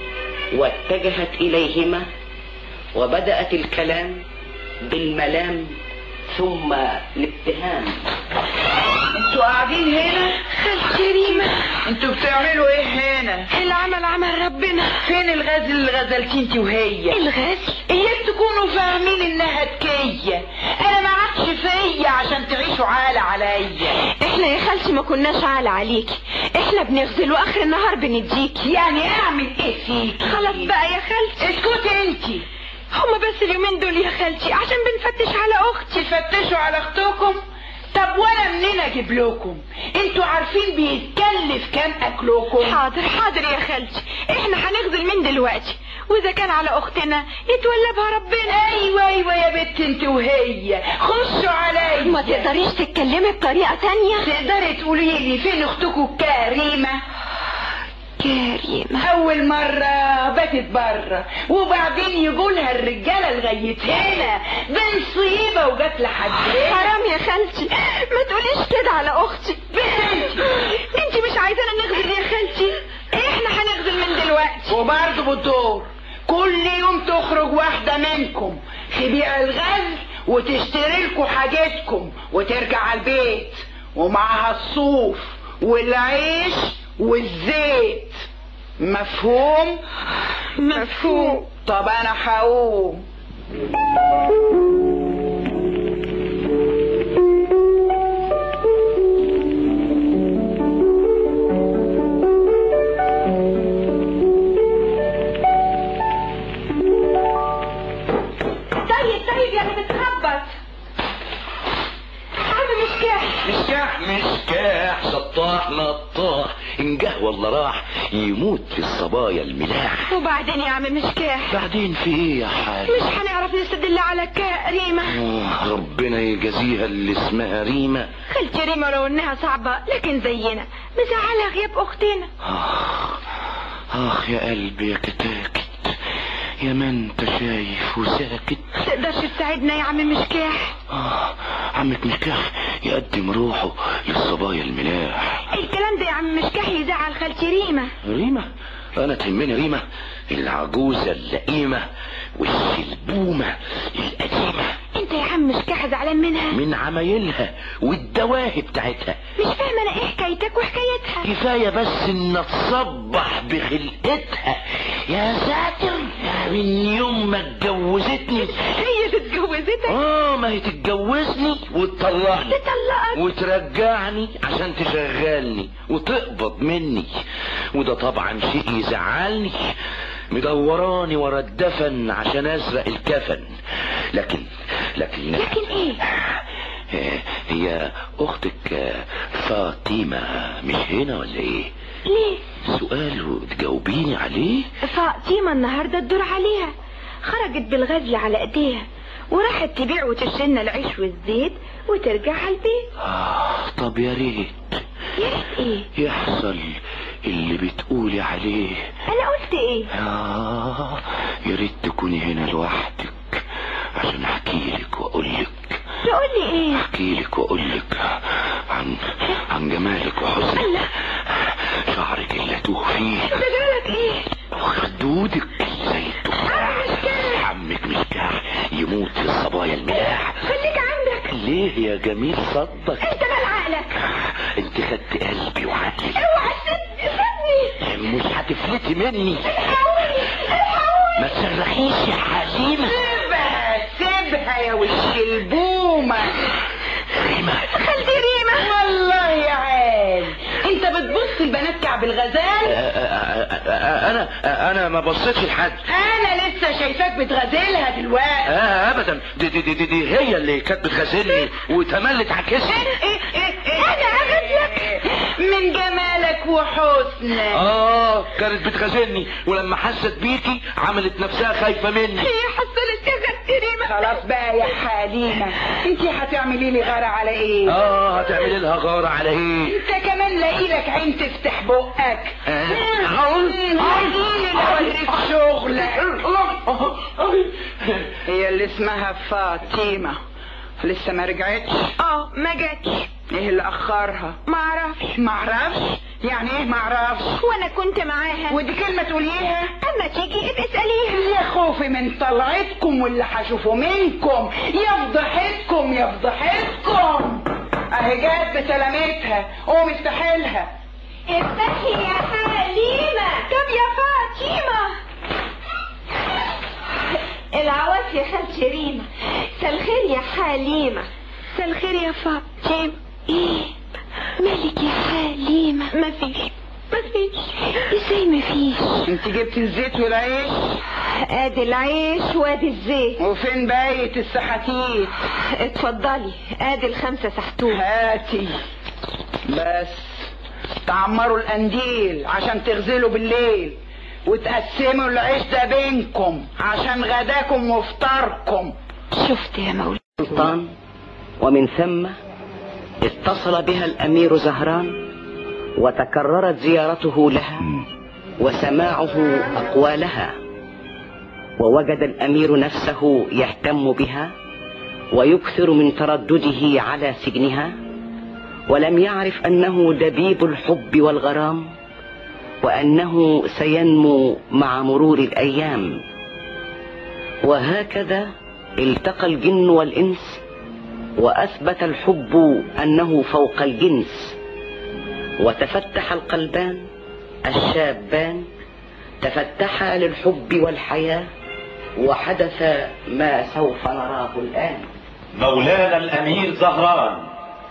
واتجهت إليهما وبدأت الكلام بالملام ثم الاتهام انتوا قاعدين هنا خالتي ريما انتوا بتعملوا ايه هنا العمل عمل ربنا فين الغاز اللي غزلتي انت وهي الغزل اياك تكونوا فاهمين انها تكية انا ما عادش فيا عشان تعيشوا عالة عليا احنا يا خالتي ما كناش عالة عليكي احنا بنغزل واخر النهار بنديكي يعني اعمل ايه فيك خلاص بقى يا خالتي اسكتي انتي هما بس اليومين دول يا خالتي عشان بنفتش على اختي تفتشوا على اختكم طب وانا منين اجيب لكم انتوا عارفين بيتكلف كام اكلكم حاضر حاضر يا خالتي احنا هنغزل من دلوقتي واذا كان على اختنا يتولى بها ربنا ايوه ايوه يا بنت انت وهي خشوا عليا ما تقدريش تتكلمي بطريقه تانية تقدري تقولي لي فين اختكم كريمه كريمة أول مرة باتت بره وبعدين يقولها الرجالة لغاية هنا ده نصيبة وجات لحد هنا حرام يا خالتي ما تقوليش كده على اختي بنتي انت مش عايزانا نغزل يا خالتي احنا هنغزل من دلوقتي وبرضه بالدور كل يوم تخرج واحدة منكم تبيع الغزل وتشتري لكم حاجتكم وترجع على البيت ومعها الصوف والعيش والزيت مفهوم مفهوم طب انا هقوم طيب طيب يا اللي بتخبط عامل مشكاح مشكاح مشكاح سطاح نطاح ان جه ولا راح يموت في الصبايا الملاح وبعدين يا عم مشكاح بعدين في ايه يا حاج مش هنعرف نستدل على كريمة آه، ربنا يجازيها اللي اسمها ريمة خالتي ريما لو انها صعبة لكن زينا مزعلها غياب اختنا آخ آخ يا قلبي يا كتاكت يا ما انت شايف وساكت تقدرش تساعدنا يا عم مشكاح آه عمك مشكاح يقدم روحه للصبايا الملاح الكلام ده يا عم مشكاح يزعل خالتي ريما ريمة أنا تهمني ريمة العجوزة اللئيمة والسلبومة القديمة انت يا عم مشكاح زعلان منها من عمايلها والدواهي بتاعتها مش فاهمة انا ايه حكايتك وحكايتها كفاية بس ان تصبح بخلقتها يا ساتر من يوم ما اتجوزتني هي اللي اتجوزتك اه ما هي تتجوزني وتطلقني تطلقك وترجعني عشان تشغلني وتقبض مني وده طبعا شيء يزعلني مدوراني ورا الدفن عشان اسرق الكفن لكن لكن لكن ايه آه، هي اختك آه، فاطمة مش هنا ولا ايه ليه سؤال وتجاوبيني عليه فاطمة النهاردة تدور عليها خرجت بالغزل على ايديها وراحت تبيع وتشتري لنا العيش والزيت وترجع على البيت آه طب يا ريت يا ريت ايه يحصل اللي بتقولي عليه انا قلت ايه آه يا ريت تكوني هنا لوحدك عشان احكي لك واقول لك تقول لي ايه احكي لك واقول لك عن عن جمالك وحسنك شعرك اللي اتوه فيه ده جرالك ايه وخدودك زي التفاح عمك مشكاح يموت في الصبايا الملاح خليك عندك ليه يا جميل صدك انت مال عقلك انت خدت قلبي وعقلي اوعى تسيبني سيبني مش هتفلتي مني الحقوني الحقوني ما تصرخيش يا حليمة سيبها سيبها يا وش البومة ريمة خالتي ريما والله يا عال انت بتبص البنات كعب الغزال انا انا ما بصيتش لحد انا لسه شايفاك بتغزلها دلوقتي اه ابدا دي, دي, دي, دي, دي هي اللي كانت بتغازلني وتملت عكسني ايه ايه ايه انا اغزلك من جمالك وحسنك اه كانت بتغازلني ولما حست بيكي عملت نفسها خايفة مني هي حصلت يا خالتي ريما خلاص بقى يا حليمة انت هتعملي لي غارة على ايه اه هتعملي لها غارة على ايه انت كمان لاقي لك عين تفتح بقك هقول لاقيني اللي اوريك شغلك هي اللي اسمها فاطمة لسه ما رجعتش اه ما جاتش ايه اللي اخرها ما اعرفش ما اعرفش يعني ايه ما اعرفش وانا كنت معاها ودي كلمة تقوليها اما تيجي شوفي من طلعتكم واللي هشوفه منكم يا فضحتكم يا فضحتكم اهي جت بسلامتها قومي افتحي لها افتحي يا حليمة طب يا فاطمة العواف يا خالتي ريمة مساء الخير يا حليمة مساء الخير يا فاطمة ايه مالك يا حليمة مفيش مفيش ازاي مفيش انت جبتي الزيت والعيش ادي العيش وادي الزيت وفين باية السحاتيت اتفضلي ادي الخمسة سحتوت هاتي بس تعمروا القنديل عشان تغزلوا بالليل وتقسموا العيش ده بينكم عشان غداكم وفطاركم شفت يا مولاي سلطان ومن ثم اتصل بها الأمير زهران وتكررت زيارته لها وسماعه أقوالها ووجد الأمير نفسه يهتم بها ويكثر من تردده على سجنها ولم يعرف أنه دبيب الحب والغرام وأنه سينمو مع مرور الأيام وهكذا التقى الجن والإنس وأثبت الحب أنه فوق الجنس وتفتح القلبان الشابان تفتحا للحب والحياة وحدث ما سوف نراه الآن مولانا الأمير زهران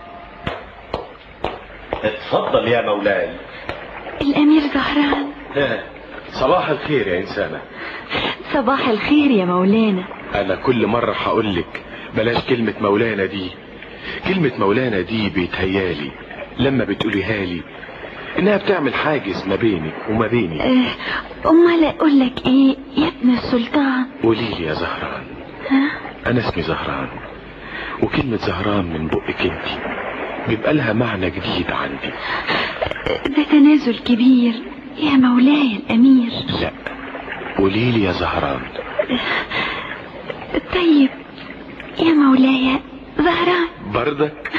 اتفضل يا مولاي الامير زهران صباح الخير يا إنسانة صباح الخير يا مولانا أنا كل مرة هقولك بلاش كلمة مولانا دي كلمة مولانا دي بيتهيالي لما بتقوليها لي إنها بتعمل حاجز ما بينك وما بيني اه امال اقول لك ايه يا ابن السلطان قولي لي يا زهران ها أنا اسمي زهران وكلمة زهران من بقك انت بيبقى لها معنى جديد عندي ده تنازل كبير يا مولاي الامير لا قولي لي يا زهران طيب يا مولاي زهران بردك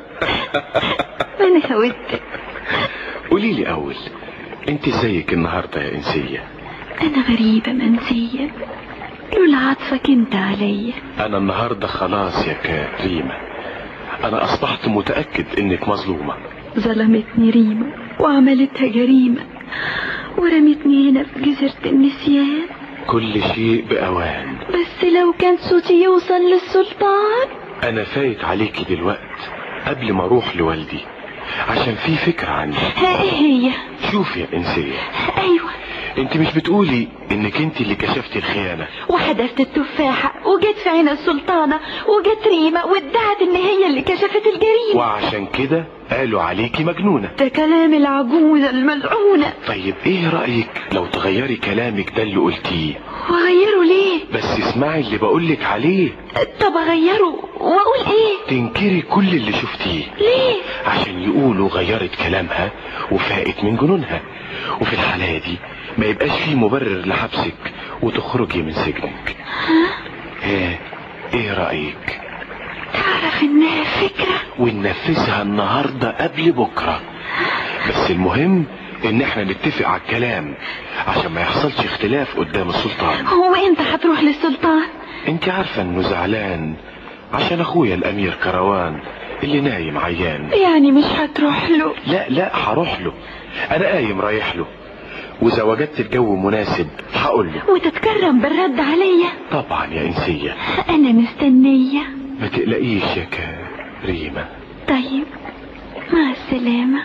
انا هودك قولي لي أول انت ازيك النهاردة يا إنسية انا غريبة منسية لولا عطفك انت عليا أنا النهاردة خلاص يا كريمة أنا أصبحت متأكد إنك مظلومة ظلمتني ريمة وعملتها جريمة ورمتني هنا في جزيرة النسيان كل شيء بأوان بس لو كان صوتي يوصل للسلطان أنا فايت عليكي دلوقت قبل ما أروح لوالدي عشان في فكرة عندي ها ايه هي شوفي يا إنسية ايوه انت مش بتقولي انك انت اللي كشفتي الخيانة وحدفت التفاحة وجت في عين السلطانة وجت ريمة وادعت ان هي اللي كشفت الجريمة وعشان كده قالوا عليكي مجنونة ده كلام العجوزة الملعونة طيب ايه رأيك لو تغيري كلامك ده اللي قلتيه وغيره ليه بس اسمعي اللي بقولك عليه طب اغيره واقول ايه تنكري كل اللي شفتيه ليه عشان يقولوا غيرت كلامها وفاقت من جنونها وفي الحالة دي ما يبقاش فيه مبرر لحبسك وتخرجي من سجنك ايه ايه رأيك تعرف انها فكرة وننفذها النهاردة قبل بكرة بس المهم ان احنا نتفق على الكلام عشان ما يحصلش اختلاف قدام السلطان هو انت هتروح للسلطان انت عارفة انه زعلان عشان اخويا الامير كروان اللي نايم عيان يعني مش هتروح له لا لا هروح له انا قايم رايح له واذا وجدت الجو مناسب هقول له وتتكرم بالرد عليا طبعا يا انسية انا مستنية ما تقلقيش يا كريمة طيب مع السلامة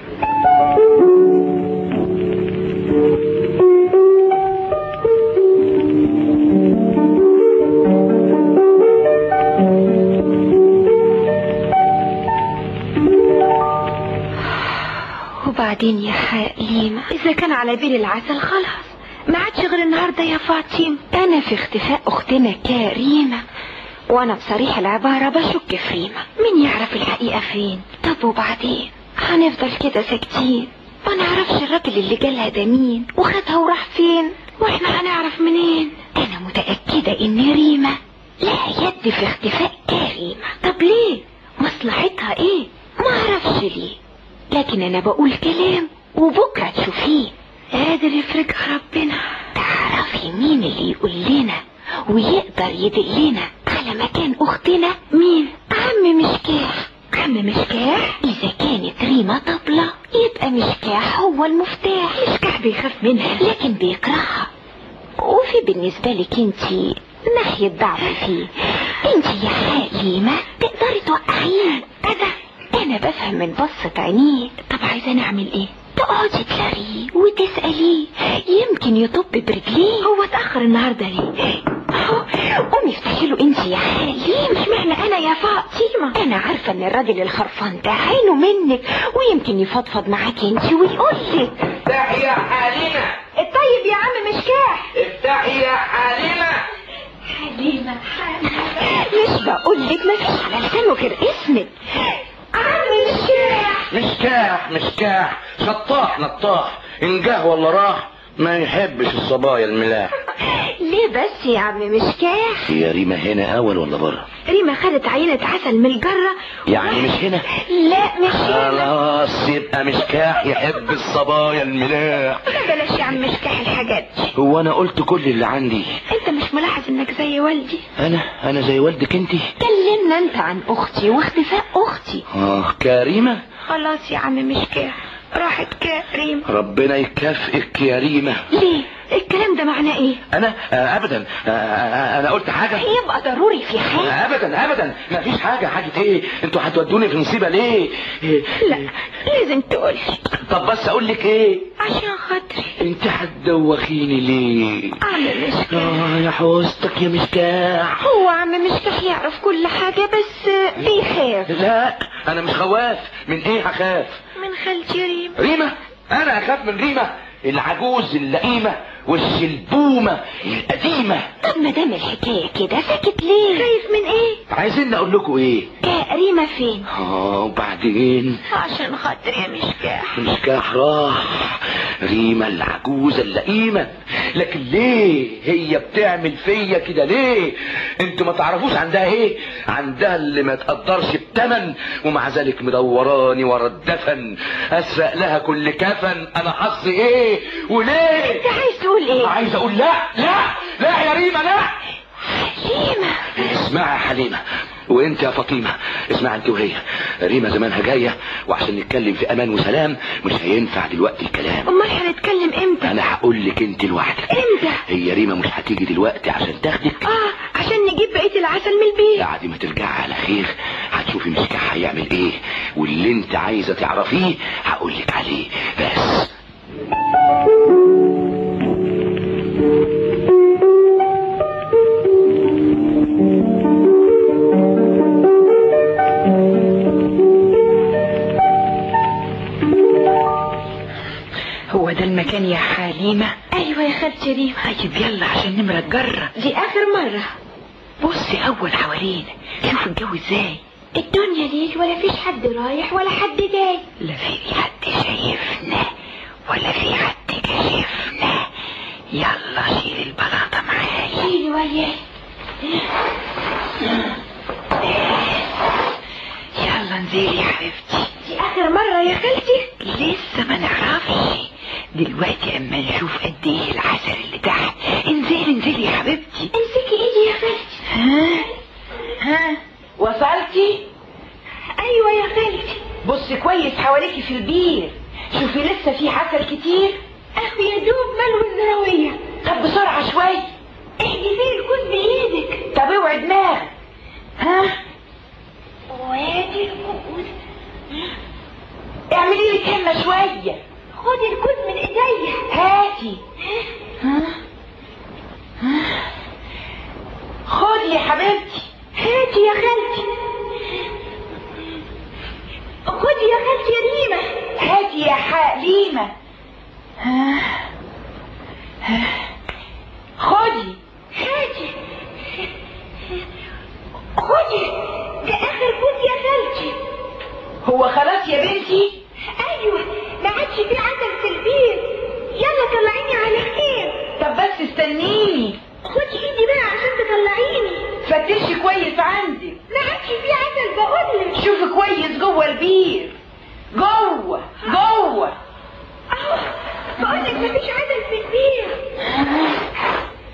وبعدين يا حليمة إذا كان على بيل العسل خلاص ما عادش غير النهاردة يا فاطمة أنا في اختفاء أختنا كريمة وأنا بصريح العبارة بشك في ريمة مين يعرف الحقيقة فين طب وبعدين هنفضل كده ساكتين ما نعرفش الراجل اللي جالها ده مين وخدها وراح فين واحنا هنعرف منين انا متأكدة ان ريمة لها يد في اختفاء كريمة طب ليه مصلحتها ايه ما اعرفش ليه لكن انا بقول كلام وبكرة تشوفيه قادر يفرجها ربنا تعرفي مين اللي يقول لنا ويقدر يدلنا على مكان اختنا مين عم مشكاح عم مشكاح اذا كانت ريما طبلة يبقى مشكاح هو المفتاح مشكاح بيخاف منها لكن بيكرهها وفي بالنسبة لك انتي ناحية ضعف فيه انتي يا حليمة تقدري توقعيه انا انا بفهم من بصة عينيه طب عايزة نعمل ايه تقعدي تلاقيه وتسأليه يمكن يطب برجليه هو اتأخر النهاردة ليه اهو قومي افتحي له انت يا حليم مش معنى انا يا فاطمة انا عارفة ان الراجل الخرفان ده عينه منك ويمكن يفضفض معاكي انت ويقولك افتحي يا حليمة الطيب يا عم مشكاح افتحي يا حليمة حليمة مش بقولك مفيش على لسانه غير اسمك عم مشكاح مشكاح مشكاح شطاح نطاح ان جه ولا راح ما يحبش الصبايا الملاح ليه بس يا عم مشكاح هي ريما هنا اول ولا بره ريما خدت عينة عسل من الجرة يعني مش هنا لا مش هنا خلاص يبقى مشكاح يحب الصبايا الملاح لا بلاش يا عم مشكاح الحاجات دي هو انا قلت كل اللي عندي انت مش ملاحظ انك زي والدي انا انا زي والدك انتي كلمنا انت عن اختي واختفاء اختي اه كريمة خلاص يا عم مشكاح راحت كريم ربنا يكافئك يا ريمة ليه الكلام ده معناه ايه انا آه ابدا آه آه انا قلت حاجة يبقى ضروري في حاجة ابدا ابدا ما فيش حاجة حاجة ايه انتوا هتودوني في مصيبة ليه إيه؟ لا لازم تقولي طب بس اقول لك ايه عشان خاطري انت هتدوخيني ليه عم مشكاح اه يا حوستك يا مشكاح هو عم مشكاح يعرف كل حاجة بس بيخاف لا انا مش خواف من ايه هخاف من خالتي ريم ريمة انا اخاف من ريمة العجوز اللئيمة والشلبومة القديمة طب ما دام الحكاية كده ساكت ليه خايف من ايه عايزين اقول لكم ايه ريمة فين اه وبعدين عشان خاطر يا مشكاح مشكاح راح ريمة العجوزة اللئيمة لكن ليه هي بتعمل فيا كده ليه انتوا ما تعرفوش عندها ايه عندها اللي ما تقدرش بتمن ومع ذلك مدوراني ورا الدفن اسرق لها كل كفن انا حظي ايه وليه انت عايز تقول ايه عايز اقول لا لا لا يا ريمة لا حليمة اسمعي يا حليمة وانت يا فاطمة اسمع انت وهي ريمة زمانها جاية وعشان نتكلم في امان وسلام مش هينفع دلوقتي الكلام امال هنتكلم امتى انا هقول لك انت لوحدك امتى هي ريمة مش هتيجي دلوقتي عشان تاخدك اه عشان نجيب بقية العسل من البيت بعد ما ترجعي على خير هتشوفي مشكاح هيعمل ايه واللي انت عايزة تعرفيه هقول لك عليه بس هو ده المكان يا حليمة ايوه يا خالتي ريم طيب يلا عشان نمرة جرة دي اخر مرة بصي اول حوالينا شوف الجو ازاي الدنيا ليل ولا فيش حد رايح ولا حد جاي لا في حد شايفنا ولا في حد كشفنا يلا شيل البلاطة معايا شيلي وياي يلا انزلي يا حبيبتي دي اخر مرة يا خالتي لسه ما نعرفش دلوقتي اما نشوف قد ايه العسل اللي تحت انزلي انزلي يا حبيبتي امسكي ايدي يا خالتي ها ها وصلتي ايوه يا خالتي بصي كويس حواليكي في البير شوفي لسه في عسل كتير اخو يا دوب ملو الزراوية طب بسرعة شوية احجزي الكوز بايدك طب اوعي دماغك ها وادي الكوز اعملي لي كلمة شوية خدي الكوز من ايديا هاتي ها ها خدي يا حبيبتي هاتي يا خالتي خدي يا خالتي يا ريمة هاتي يا حليمة ها ها خدي هاتي خدي ده اخر كوز يا خالتي هو خلاص يا بنتي ايوه ما عادش في عسل في البيت يلا طلعيني على خير طب بس استنيني خدي ايدي بقى عشان تطلعيني فتشي كويس عندك ما عادش في عسل بقولك شوفي كويس جوه البير جوه جوه اهو بقولك مفيش عسل في البيت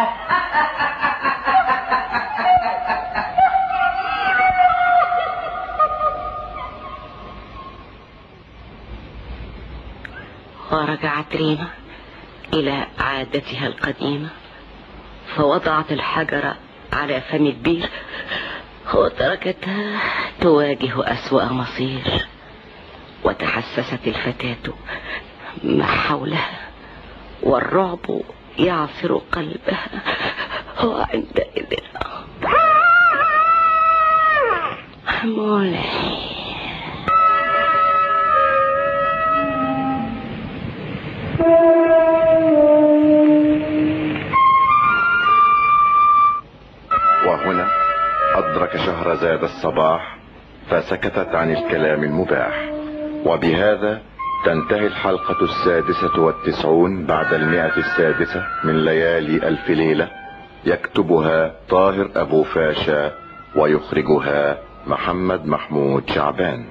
ورجعت ريما إلى عادتها القديمة فوضعت الحجر على فم البير وتركتها تواجه أسوأ مصير وتحسست الفتاة ما حولها والرعب يعصر قلبها وعندئذ مولاي وهنا أدرك شهرزاد الصباح فسكتت عن الكلام المباح وبهذا تنتهي الحلقة السادسة والتسعون بعد المئة السادسة من ليالي ألف ليلة يكتبها طاهر أبو فاشا ويخرجها محمد محمود شعبان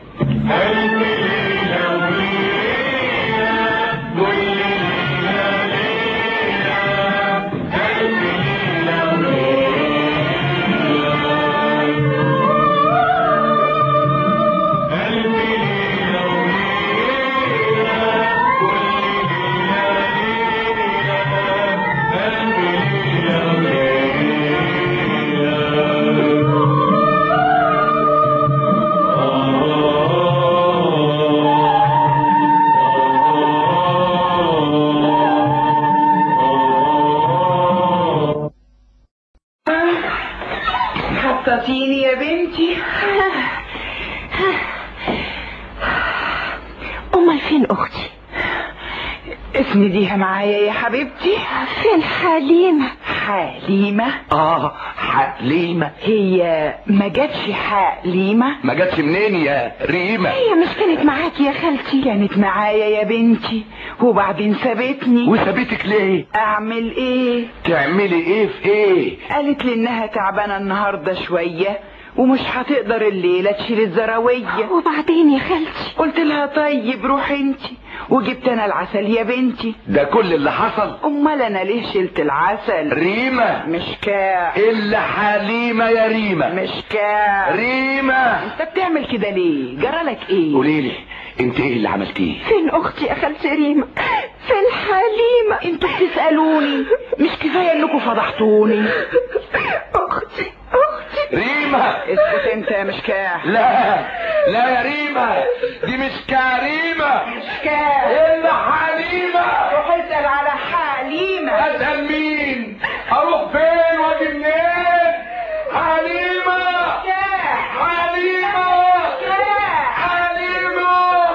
حطتيني يا بنتي امال فين اختي اسنديها معايا يا حبيبتي فين حليمة حليمة اه حليمة هي ما جاتش حليمة ما جاتش منين يا ريمة هي مش كانت معاكي يا خالتي كانت معايا يا بنتي وبعدين سابتني وسابتك ليه اعمل ايه تعملي ايه في ايه قالت لي انها تعبانه النهارده شويه ومش هتقدر الليله تشيل الزراويه وبعدين يا خالتي قلت لها طيب روحي انتي وجبت انا العسل يا بنتي ده كل اللي حصل امال انا ليه شلت العسل ريمة مش كا الا حليمة يا ريمة مش كا ريمة انت بتعمل كده ليه جرالك ايه قوليلي انت ايه اللي عملتيه فين اختي يا خالتي ريما فين حليمة انتوا بتسالوني مش كفايه انكم فضحتوني اختي اختي ريمة اسكت انت يا مشكاح لا لا يا ريمة دي مش كريمة مشكاح الا حليمة روح اسال على حليمه اسأل مين اروح فين واجي منين حليمة حليمة حليمة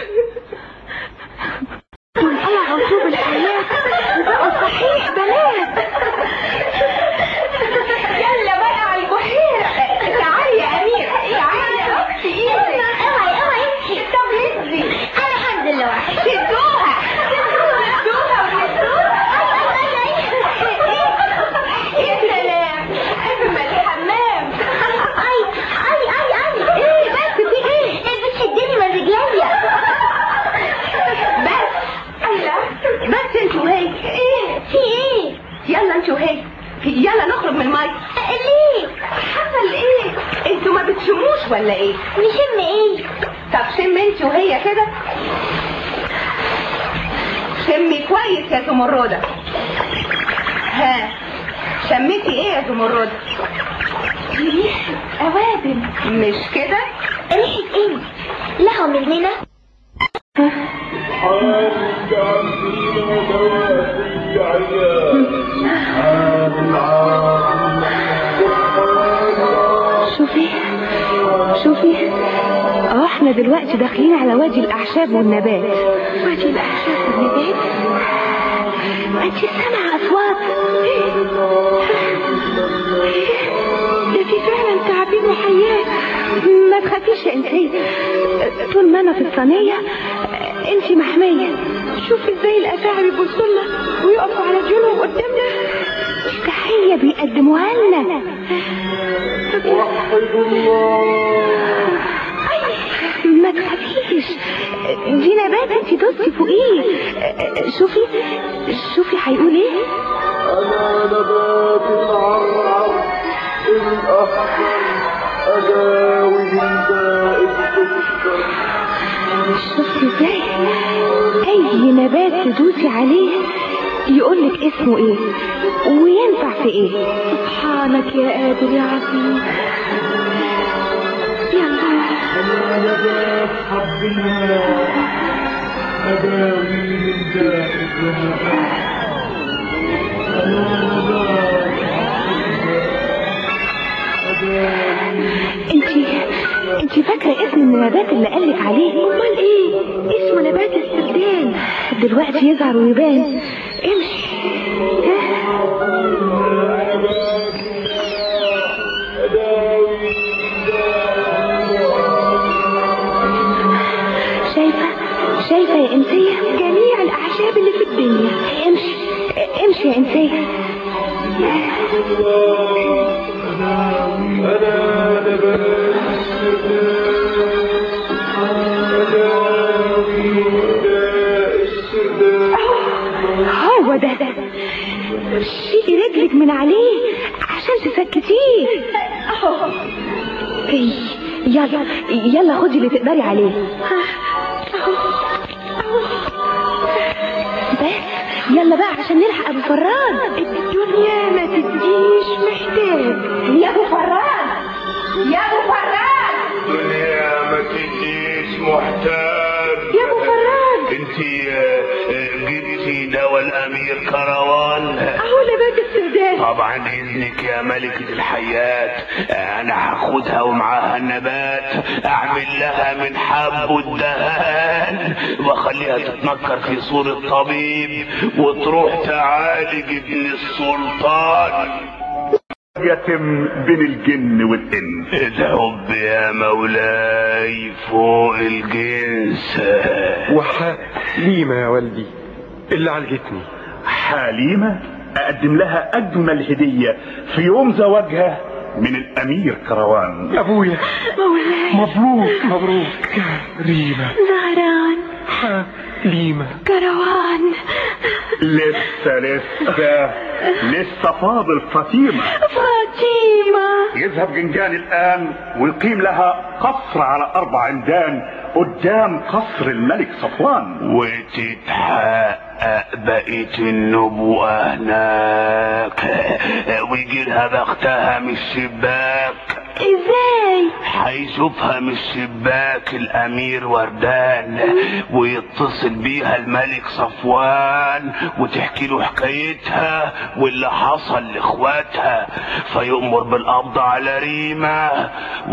دول قلعوا طوب الحياة بقوا صحيح بنات يلا بقى على البحيرة تعالي يا أميرة تعالي يا أختي إيدك اوعي اوعي طب نزلي أنا هنزل لوحدي شدوها شدوها وشدوها يا سلام أجمل حمام أي أي أي أي إيه بس في إيه؟ بتشدني من رجليا بس الله بس انت وهي ايه في ايه يلا انت وهي يلا نخرج من المايه ليه حصل ايه انتوا ما بتشموش ولا ايه نشم ايه طب شم انت وهي كده شمي كويس يا زمردة ها شميتي ايه يا زمردة ريحة اوابل مش كده ريحة ايه لها مننا شوفي شوفي اه احنا دلوقتي داخلين على وادي الاعشاب والنبات وادي الاعشاب والنبات انت سامعة اصوات ده في فعلا تعابين وحيات ما تخافيش يا انسيه طول ما انا في الصينيه انت محميه شوفي ازاي الافاعي بيبصوا لنا ويقفوا على رجلهم قدامنا دي تحيه بيقدموها لنا ما تخافيش دي نبات انت دوستي فوقيه شوفي شوفي هيقول ايه أنا نبات أداوي من داء السكر شفت ازاي اي نبات تدوسي عليه يقولك اسمه ايه وينفع في ايه سبحانك يا قادر يا عظيم يلا نبات حب الماء أداوي من داء الظمأ أنا نبات انتي انتي فاكرة اسم النبات اللي قالك عليه امال ايه اسمه نبات السردان دلوقتي يظهر ويبان امشي شايفة شايفة يا انسية جميع الاعشاب اللي في الدنيا امشي امشي يا انسية أنا نبات أداوي من داء السردان هو ده ده شيلي رجلك من عليه عشان تسكتيه أهو. إيه، يلا يلا خدي اللي تقدري عليه بس يلا بقى عشان نلحق ابو فران الدنيا ما تديش محتاج يا ابو فران يا ابو فران الدنيا ما تديش محتاج يا ابو فران انت جبتي دواء الامير كروان اهو نبات السردان طبعا اذنك يا ملكة الحيات انا هاخدها ومعاها النبات اعمل لها من حب الدهان واخليها تتنكر في صورة طبيب وتروح تعالج ابن السلطان يتم بين الجن والإنس الحب يا مولاي فوق الجنس وحليمة يا والدي اللي عالجتني حليمة أقدم لها أجمل هدية في يوم زواجها من الأمير كروان أبويا مولاي مبروك مبروك ريمة زهران حليمة كروان لسه لسه لسه فاضل فاطمة فاطمة يذهب جنجان الآن ويقيم لها قصر على أربع عمدان قدام قصر الملك صفوان وتتحقق بقية النبوءة هناك ويجي لها بختها من الشباك ازاي هيشوفها من الشباك الامير وردان ويتصل بيها الملك صفوان وتحكي له حكايتها واللي حصل لاخواتها فيؤمر بالقبض على ريمة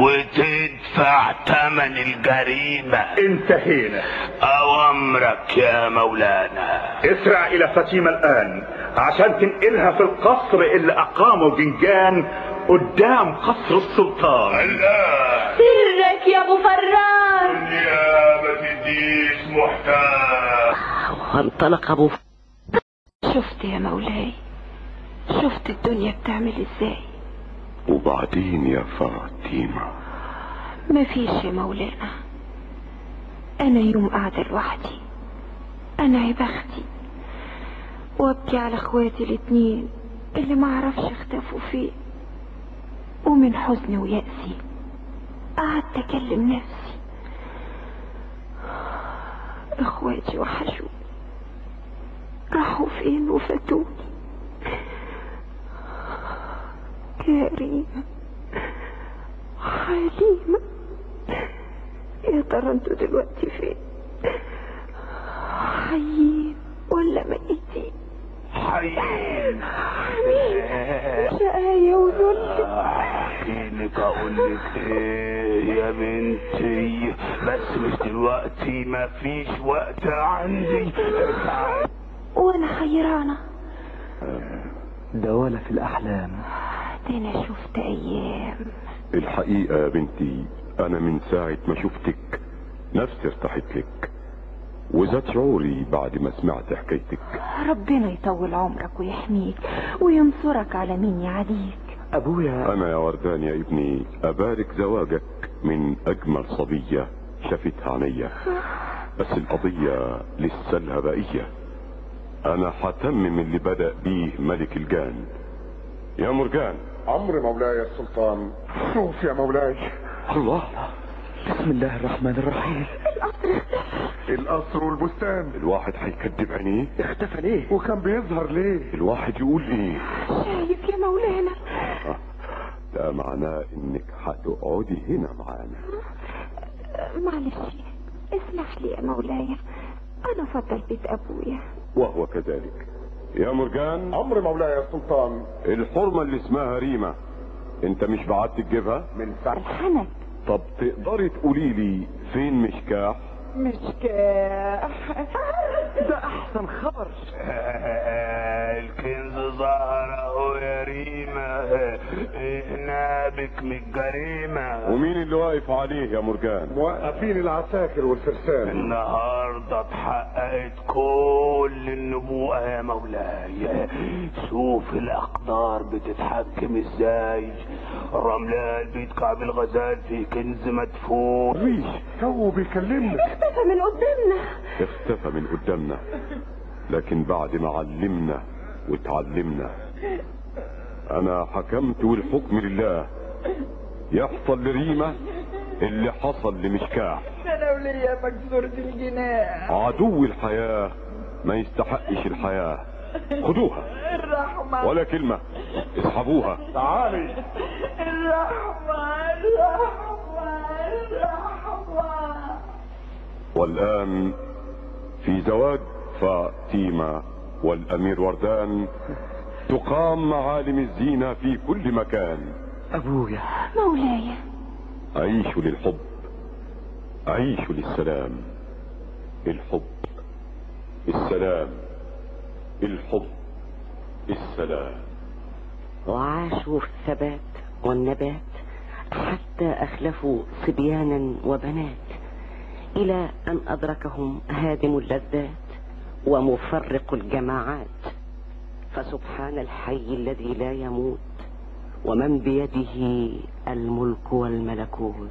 وتدفع ثمن الجريمة انتهينا اوامرك يا مولانا اسرع الى فاطمة الان عشان تنقلها في القصر اللي اقامه جنجان قدام قصر السلطان لا سرك يا ابو فران يا ما تديش محتاج وانطلق ابو شفت يا مولاي شفت الدنيا بتعمل ازاي وبعدين يا فاطمة مفيش يا مولانا انا يوم قاعدة لوحدي انا عبختي وابكي على اخواتي الاتنين اللي معرفش اختفوا فين ومن حزني ويأسي قعدت اكلم نفسي اخواتي وحشوني راحوا فين وفاتوني كريمة حليمة يا ترى انتوا دلوقتي فين حيين ولا ميتين حيين شقاية وذل احكي لك اقول لك ايه يا بنتي بس مش دلوقتي ما فيش وقت عندي تعالي وانا حيرانة ده ولا في الأحلام ده انا شفت ايام الحقيقة يا بنتي أنا من ساعة ما شفتك نفسي ارتحت لك وزاد شعوري بعد ما سمعت حكايتك ربنا يطول عمرك ويحميك وينصرك على مين يعاديك أبويا أنا يا وردان يا ابني أبارك زواجك من أجمل صبية شافتها عينيا بس القضية لسه لها بقية أنا هتمم اللي بدأ بيه ملك الجان يا مرجان امر مولاي السلطان شوف يا مولاي الله بسم الله الرحمن الرحيم القصر والبستان الواحد هيكدب عينيه اختفى ليه وكان بيظهر ليه الواحد يقول ايه شايف يا مولانا آه، ده معناه انك هتقعدي هنا معانا معلش اسمح لي يا مولاي انا فضل بيت ابويا وهو كذلك يا مرجان امر مولاي السلطان الحرمة اللي اسمها ريمة انت مش بعت تجيبها من ساعة الحنك طب تقدري تقولي لي فين مشكاح مش كاح ده احسن خبر الكنز ظهر اهو يا ريمة احنا بك من الجريمة ومين اللي واقف عليه يا مرجان موقفين العساكر والفرسان النهاردة اتحققت كل النبوءة يا مولاي شوف الأقدار بتتحكم ازاي رملة بيت كعب الغزال في كنز مدفون ريش هو بيكلمنا اختفى من قدامنا اختفى من قدامنا لكن بعد ما علمنا واتعلمنا انا حكمت والحكم لله يحصل لريمة اللي حصل لمشكاح انا وليا مكسورة الجناح عدو الحياة ما يستحقش الحياة خدوها الرحمة ولا كلمة اسحبوها تعالي الرحمة الرحمة الرحمة والآن في زواج فاطمة والأمير وردان تقام معالم الزينة في كل مكان ابويا مولاي عيشوا للحب عيشوا للسلام الحب السلام الحب السلام وعاشوا في الثبات والنبات حتى أخلفوا صبيانا وبنات إلى أن أدركهم هادم اللذات ومفرق الجماعات فسبحان الحي الذي لا يموت ومن بيده الملك والملكوت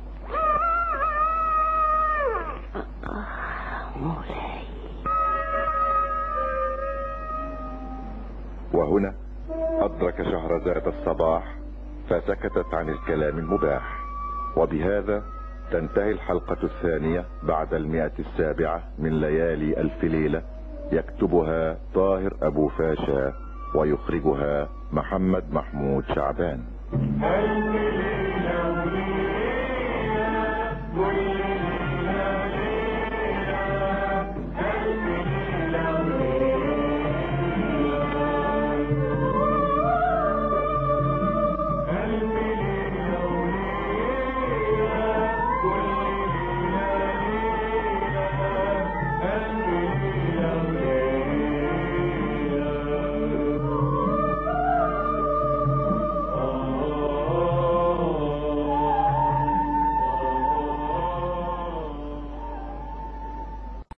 آه، مولاي وهنا أدرك شهرزاد الصباح فسكتت عن الكلام المباح وبهذا تنتهي الحلقة الثانية بعد المئة السابعة من ليالي ألف ليلة يكتبها طاهر أبو فاشا ويخرجها محمد محمود شعبان ألف ليلة وليلة